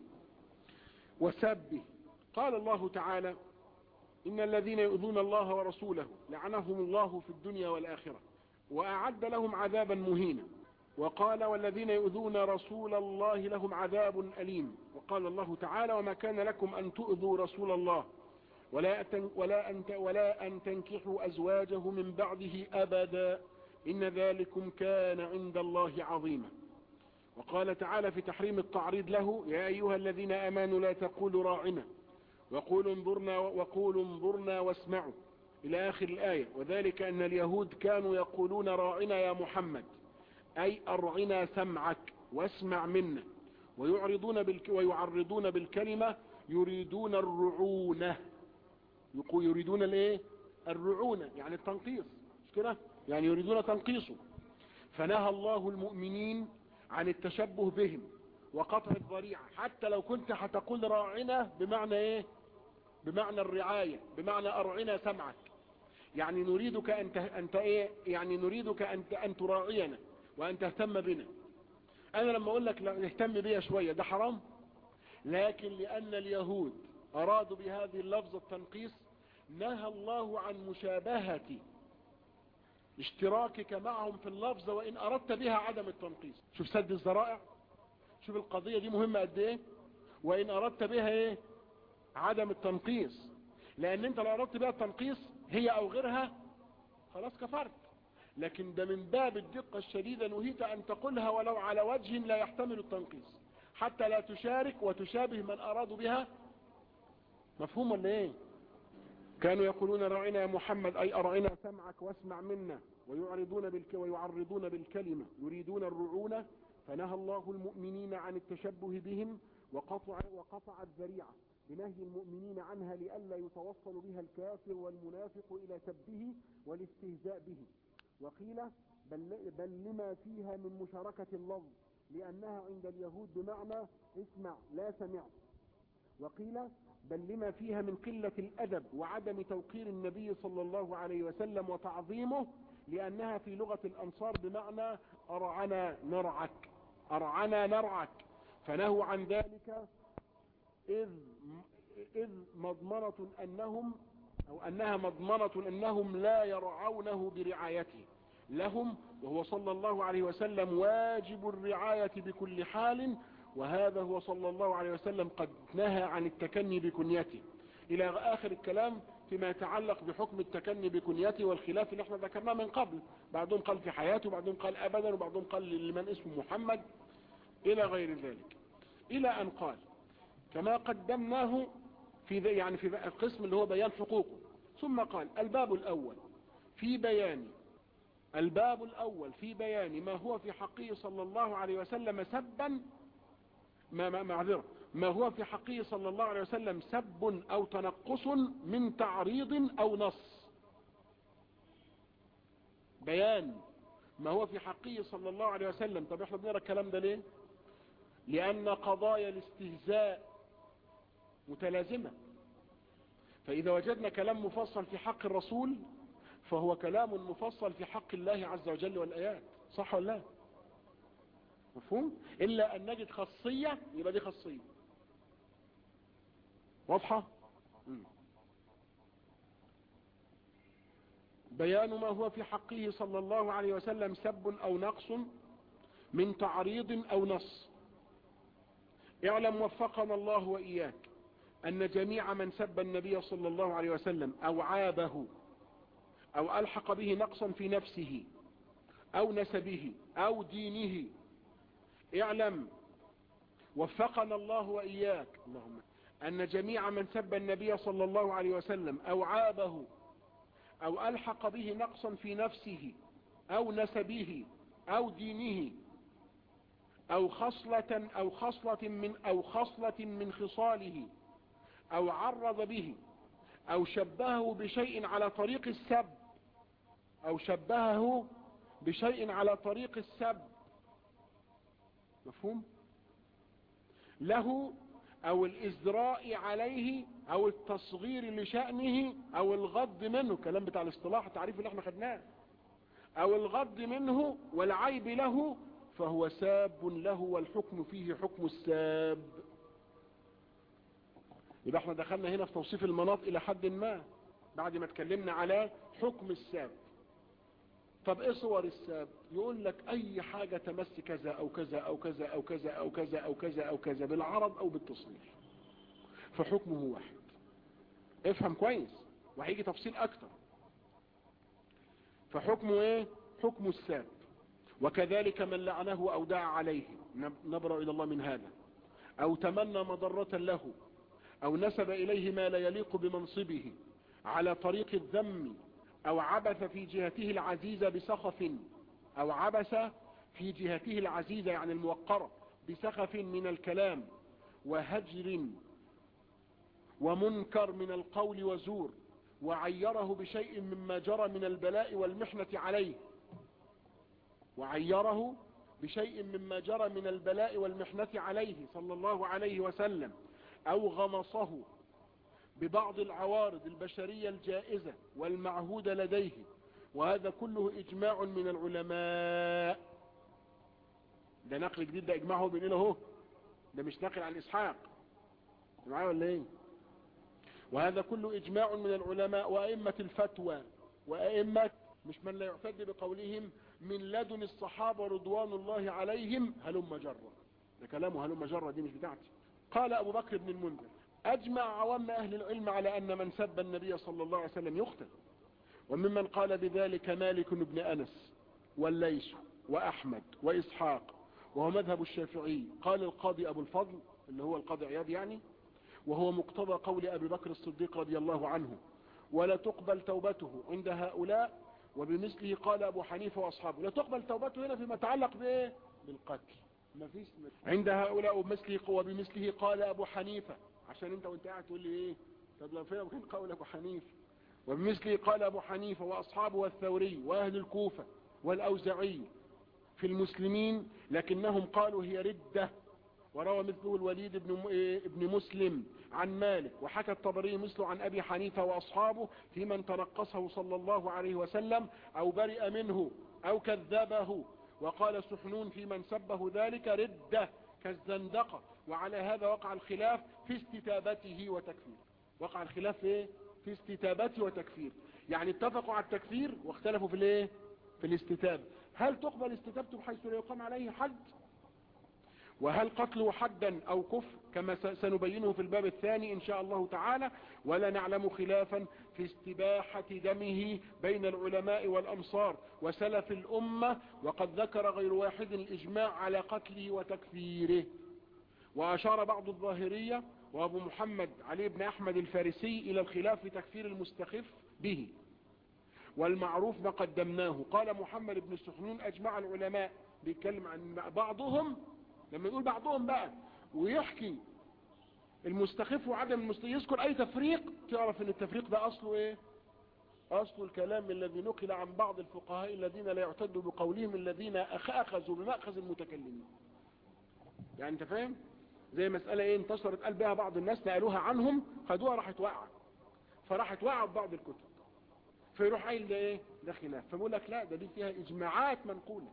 وسبه قال الله تعالى إن الذين يؤذون الله ورسوله لعنهم الله في الدنيا والآخرة وأعد لهم عذابا مهينا وقال والذين يؤذون رسول الله لهم عذاب أليم وقال الله تعالى وما كان لكم أن تؤذوا رسول الله ولا ولا أن ولا أن تنكحوا أزواجه من بعده أبدا إن ذلكم كان عند الله عظيما وقال تعالى في تحريم التعريض له يا أيها الذين آمنوا لا تقولوا راعنا وقولوا انظرنا وقولوا انظرنا واسمعوا إلى آخر الآية وذلك أن اليهود كانوا يقولون راعنا يا محمد أي أرعنا سمعك واسمع منا ويعرضون بالك ويعرضون بالكلمة يريدون الرعونة يريدون الايه الرعونة يعني التنقيص مش كده يعني يريدون تنقيصه فنهى الله المؤمنين عن التشبه بهم وقطع الضريعة حتى لو كنت هتقول راعنا بمعنى ايه بمعنى الرعاية بمعنى ارعنا سمعك يعني نريدك انت, انت ايه يعني نريدك انت ان تراعينا وان تهتم بنا انا لما اقول لك اهتم بيا شوية ده حرام لكن لان اليهود ارادوا بهذه اللفظة التنقيص نهى الله عن مشابهة اشتراكك معهم في اللفظ وان اردت بها عدم التنقيص شوف سد الذرائع شوف القضية دي مهمة قد ايه وان اردت بها ايه عدم التنقيص لان انت لو اردت بها التنقيص هي او غيرها خلاص كفرت لكن ده من باب الدقة الشديدة نهيت ان تقولها ولو على وجه لا يحتمل التنقيص حتى لا تشارك وتشابه من ارادوا بها مفهوم ولا ايه كانوا يقولون رعنا يا محمد أي أرعنا سمعك واسمع منا ويعرضون بالك ويعرضون بالكلمة يريدون الرعونة فنهى الله المؤمنين عن التشبه بهم وقطع, وقطع الذريعة بنهي المؤمنين عنها لئلا يتوصل بها الكافر والمنافق إلى سبه والاستهزاء به وقيل بل, بل لما فيها من مشاركة اللفظ لأنها عند اليهود بمعنى اسمع لا سمعت وقيل بل لما فيها من قلة الأدب وعدم توقير النبي صلى الله عليه وسلم وتعظيمه لأنها في لغة الأنصار بمعنى أرعنا نرعك أرعنا نرعك فنهوا عن ذلك إذ, إذ مضمنة أنهم أو أنها مضمنة أنهم لا يرعونه برعايته لهم وهو صلى الله عليه وسلم واجب الرعاية بكل حال وهذا هو صلى الله عليه وسلم قد نهى عن التكني بكنيته الى اخر الكلام فيما يتعلق بحكم التكني بكنيته والخلاف اللي احنا ذكرناه من قبل بعضهم قال في حياته وبعضهم قال ابدا وبعضهم قال لمن اسمه محمد الى غير ذلك الى ان قال كما قدمناه في يعني في القسم اللي هو بيان حقوقه ثم قال الباب الاول في بيان الباب الاول في بيان ما هو في حقه صلى الله عليه وسلم سبا ما معذرة ما هو في حقه صلى الله عليه وسلم سب او تنقص من تعريض او نص بيان ما هو في حقه صلى الله عليه وسلم طب احنا بنرى الكلام ده ليه لان قضايا الاستهزاء متلازمة فاذا وجدنا كلام مفصل في حق الرسول فهو كلام مفصل في حق الله عز وجل والايات صح ولا لا مفهوم الا ان نجد خاصية يبقى دي خاصية واضحة بيان ما هو في حقه صلى الله عليه وسلم سب او نقص من تعريض او نص اعلم وفقنا الله واياك ان جميع من سب النبي صلى الله عليه وسلم او عابه او الحق به نقصا في نفسه او نسبه او دينه اعلم وفقنا الله وإياك اللهم أن جميع من سب النبي صلى الله عليه وسلم أو عابه أو ألحق به نقصا في نفسه أو نسبه أو دينه أو خصلة أو خصلة من أو خصلة من خصاله أو عرض به او شبهه بشيء على طريق السب او شبهه بشيء على طريق السب مفهوم له او الازراء عليه او التصغير لشأنه او الغض منه الكلام بتاع الاصطلاح التعريف اللي احنا خدناه او الغض منه والعيب له فهو ساب له والحكم فيه حكم الساب يبقى احنا دخلنا هنا في توصيف المناط الى حد ما بعد ما اتكلمنا على حكم الساب طب ايه صور الساب يقول لك اي حاجة تمس كذا او كذا او كذا او كذا او كذا او كذا او كذا بالعرض او بالتصريح فحكمه واحد افهم كويس وهيجي تفصيل اكتر فحكمه ايه حكم الساب وكذلك من لعنه او دعا عليه نبرأ الى الله من هذا او تمنى مضرة له او نسب اليه ما لا يليق بمنصبه على طريق الذم او عبث في جهته العزيزة بسخف او عبث في جهته العزيزة يعني الموقرة بسخف من الكلام وهجر ومنكر من القول وزور وعيره بشيء مما جرى من البلاء والمحنة عليه وعيره بشيء مما جرى من البلاء والمحنة عليه صلى الله عليه وسلم او غمصه ببعض العوارض البشرية الجائزة والمعهودة لديه وهذا كله اجماع من العلماء ده نقل جديد ده اجماعه بيننا اهو ده مش نقل عن اسحاق معايا ولا ايه وهذا كله اجماع من العلماء وائمة الفتوى وائمة مش من لا يعتد بقولهم من لدن الصحابة رضوان الله عليهم هلم جرة ده كلامه هلم جرة دي مش بتاعتي قال ابو بكر بن المنذر اجمع عوام اهل العلم على ان من سب النبي صلى الله عليه وسلم يقتل وممن قال بذلك مالك بن انس والليث واحمد واسحاق وهو مذهب الشافعي قال القاضي ابو الفضل اللي هو القاضي عياض يعني وهو مقتضى قول ابي بكر الصديق رضي الله عنه ولا تقبل توبته عند هؤلاء وبمثله قال ابو حنيفة واصحابه لا تقبل توبته هنا فيما يتعلق بايه بالقتل ما فيش عند هؤلاء وبمثله وبمثله قال ابو حنيفة عشان انت وانت قاعد تقول لي ايه طب لو فين كان قول ابو حنيفة وبمثله قال ابو حنيفة واصحابه والثوري واهل الكوفة والاوزعي في المسلمين لكنهم قالوا هي ردة وروى مثله الوليد بن ابن مسلم عن مالك وحكى الطبري مثله عن ابي حنيفة واصحابه في من تنقصه صلى الله عليه وسلم او برئ منه او كذبه وقال سحنون في من سبه ذلك ردة كالزندقة وعلى هذا وقع الخلاف في استتابته وتكفير وقع الخلاف في ايه في استتابته وتكفير يعني اتفقوا على التكفير واختلفوا في الايه في الاستتابة هل تقبل استتابته بحيث لا يقام عليه حد وهل قتله حدا او كفر كما سنبينه في الباب الثاني ان شاء الله تعالى ولا نعلم خلافا في استباحة دمه بين العلماء والامصار وسلف الامة وقد ذكر غير واحد الاجماع على قتله وتكفيره واشار بعض الظاهرية وابو محمد علي بن احمد الفارسي الى الخلاف في تكفير المستخف به والمعروف ما قدمناه قال محمد بن السحنون اجمع العلماء بيتكلم عن بعضهم لما يقول بعضهم بقى ويحكي المستخف وعدم المستخف يذكر اي تفريق تعرف ان التفريق ده اصله ايه اصل الكلام الذي نقل عن بعض الفقهاء الذين لا يعتدوا بقولهم الذين اخذوا بمأخذ المتكلمين يعني انت فاهم زي مسألة ايه انتشرت قال بها بعض الناس نقلوها عنهم خدوها راحت واقعة فراحت واقعة في بعض الكتب فيروح قايل ده ايه ده خلاف فبقول لك لا ده دي فيها اجماعات منقولة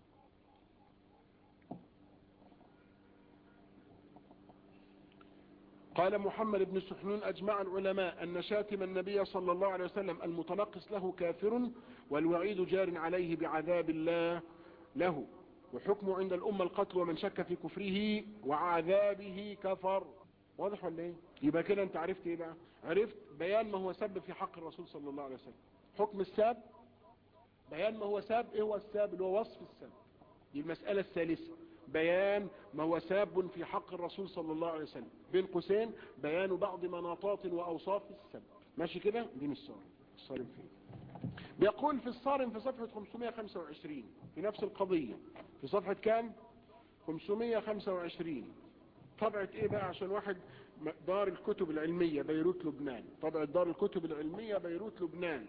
قال محمد بن سحنون أجمع العلماء أن شاتم النبي صلى الله عليه وسلم المتنقص له كافر والوعيد جار عليه بعذاب الله له وحكمه عند الأمة القتل ومن شك في كفره وعذابه كفر واضح ولا ايه يبقى كده انت عرفت ايه بقى عرفت بيان ما هو سب في حق الرسول صلى الله عليه وسلم حكم الساب بيان ما هو ساب ايه هو الساب اللي هو وصف الساب دي المسألة الثالثة بيان ما هو ساب في حق الرسول صلى الله عليه وسلم بين قوسين بيان بعض مناطات وأوصاف السب ماشي كده دي مش صارم الصارم فين بيقول في الصارم في صفحة 525 في نفس القضية في صفحة كام 525 طبعة ايه بقى عشان واحد دار الكتب العلمية بيروت لبنان طبع دار الكتب العلمية بيروت لبنان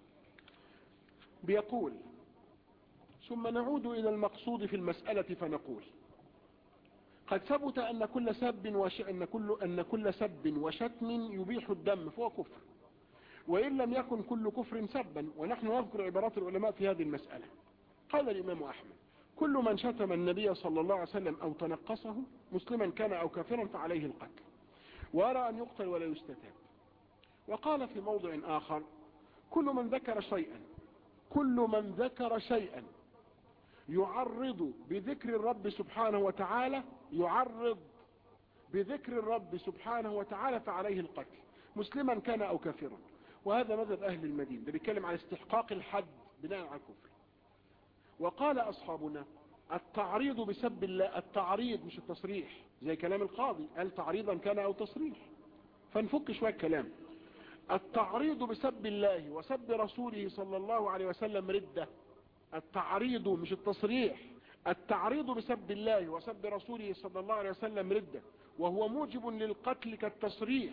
بيقول ثم نعود إلى المقصود في المسألة فنقول قد ثبت أن كل سب وش... أن كل أن كل سب وشتم يبيح الدم فهو كفر وإن لم يكن كل كفر سبا ونحن نذكر عبارات العلماء في هذه المسألة قال الإمام أحمد كل من شتم النبي صلى الله عليه وسلم أو تنقصه مسلما كان أو كافرا فعليه القتل وأرى أن يقتل ولا يستتاب وقال في موضع آخر كل من ذكر شيئا كل من ذكر شيئا يعرض بذكر الرب سبحانه وتعالى يعرض بذكر الرب سبحانه وتعالى فعليه القتل مسلما كان أو كافرا وهذا مذهب أهل المدينة ده بيتكلم عن استحقاق الحد بناء على الكفر وقال أصحابنا التعريض بسب الله التعريض مش التصريح زي كلام القاضي قال تعريضا كان أو تصريح فنفك شوية كلام التعريض بسب الله وسب رسوله صلى الله عليه وسلم ردة التعريض مش التصريح التعريض بسب الله وسب رسوله صلى الله عليه وسلم ردة وهو موجب للقتل كالتصريح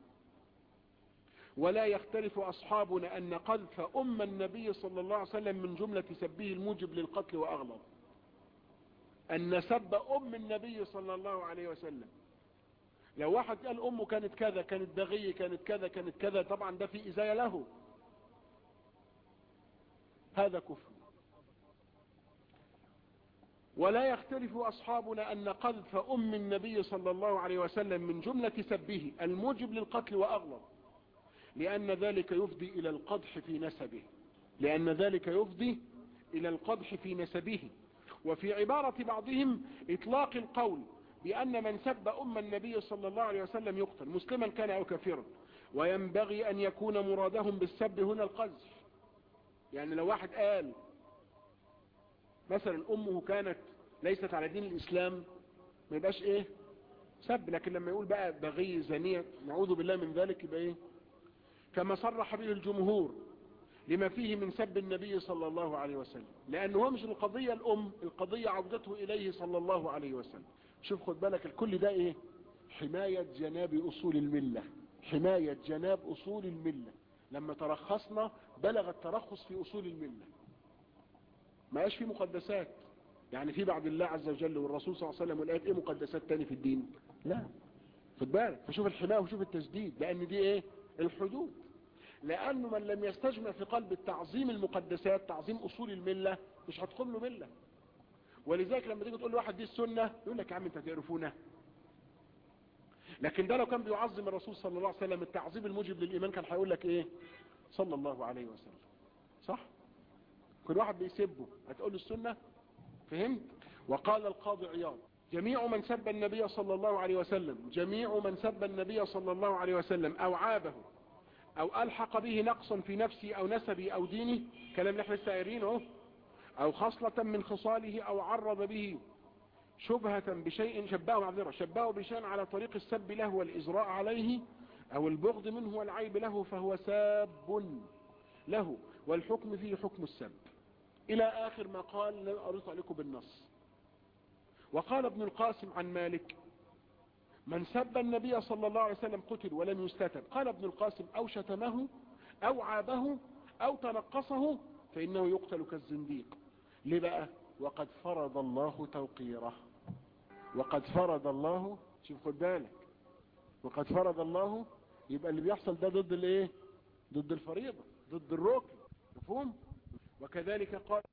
ولا يختلف أصحابنا أن قذف أم النبي صلى الله عليه وسلم من جملة سبه الموجب للقتل وأغلظ أن سب أم النبي صلى الله عليه وسلم لو واحد قال أمه كانت كذا كانت بغية كانت كذا كانت كذا طبعا ده في إزاية له هذا كفر ولا يختلف أصحابنا أن قذف أم النبي صلى الله عليه وسلم من جملة سبه الموجب للقتل وأغلظ لأن ذلك يفضي إلى القدح في نسبه لأن ذلك يفضي إلى القدح في نسبه وفي عبارة بعضهم إطلاق القول بأن من سب أم النبي صلى الله عليه وسلم يقتل مسلما كان أو كافرا وينبغي أن يكون مرادهم بالسب هنا القذف يعني لو واحد قال مثلا أمه كانت ليست على دين الإسلام ما يبقاش إيه سب لكن لما يقول بقى بغي زنية نعوذ بالله من ذلك يبقى إيه كما صرح به الجمهور لما فيه من سب النبي صلى الله عليه وسلم لأنه هو مش القضية الأم القضية عودته إليه صلى الله عليه وسلم شوف خد بالك الكل ده إيه حماية جناب أصول الملة حماية جناب أصول الملة لما ترخصنا بلغ الترخص في أصول الملة ما ياش في مقدسات يعني في بعد الله عز وجل والرسول صلى الله عليه وسلم والآيات ايه مقدسات تاني في الدين لا خد بالك فشوف الحماية وشوف التسديد لأن دي ايه الحدود لأنه من لم يستجمع في قلب التعظيم المقدسات تعظيم أصول الملة مش هتقوم له ملة ولذلك لما تيجي تقول لواحد دي السنة يقول لك يا عم انت تعرفونه لكن ده لو كان بيعظم الرسول صلى الله عليه وسلم التعظيم الموجب للإيمان كان هيقول لك ايه صلى الله عليه وسلم صح كل واحد بيسبه هتقول له السنة فهمت وقال القاضي عياض جميع من سب النبي صلى الله عليه وسلم جميع من سب النبي صلى الله عليه وسلم أو عابه أو ألحق به نقصا في نفسي أو نسبي أو ديني كلام نحن السائرين أو خصلة من خصاله أو عرض به شبهة بشيء شبهه معذرة شبهه بشيء على طريق السب له والإزراء عليه أو البغض منه والعيب له فهو ساب له والحكم فيه حكم السب إلى آخر ما قال لن أرد عليكم بالنص وقال ابن القاسم عن مالك من سب النبي صلى الله عليه وسلم قتل ولم يستتب قال ابن القاسم أو شتمه أو عابه أو تنقصه فإنه يقتل كالزنديق ليه بقى وقد فرض الله توقيره وقد فرض الله شوف خد بالك وقد فرض الله يبقى اللي بيحصل ده ضد الايه ضد الفريضة ضد الركن مفهوم وكذلك قال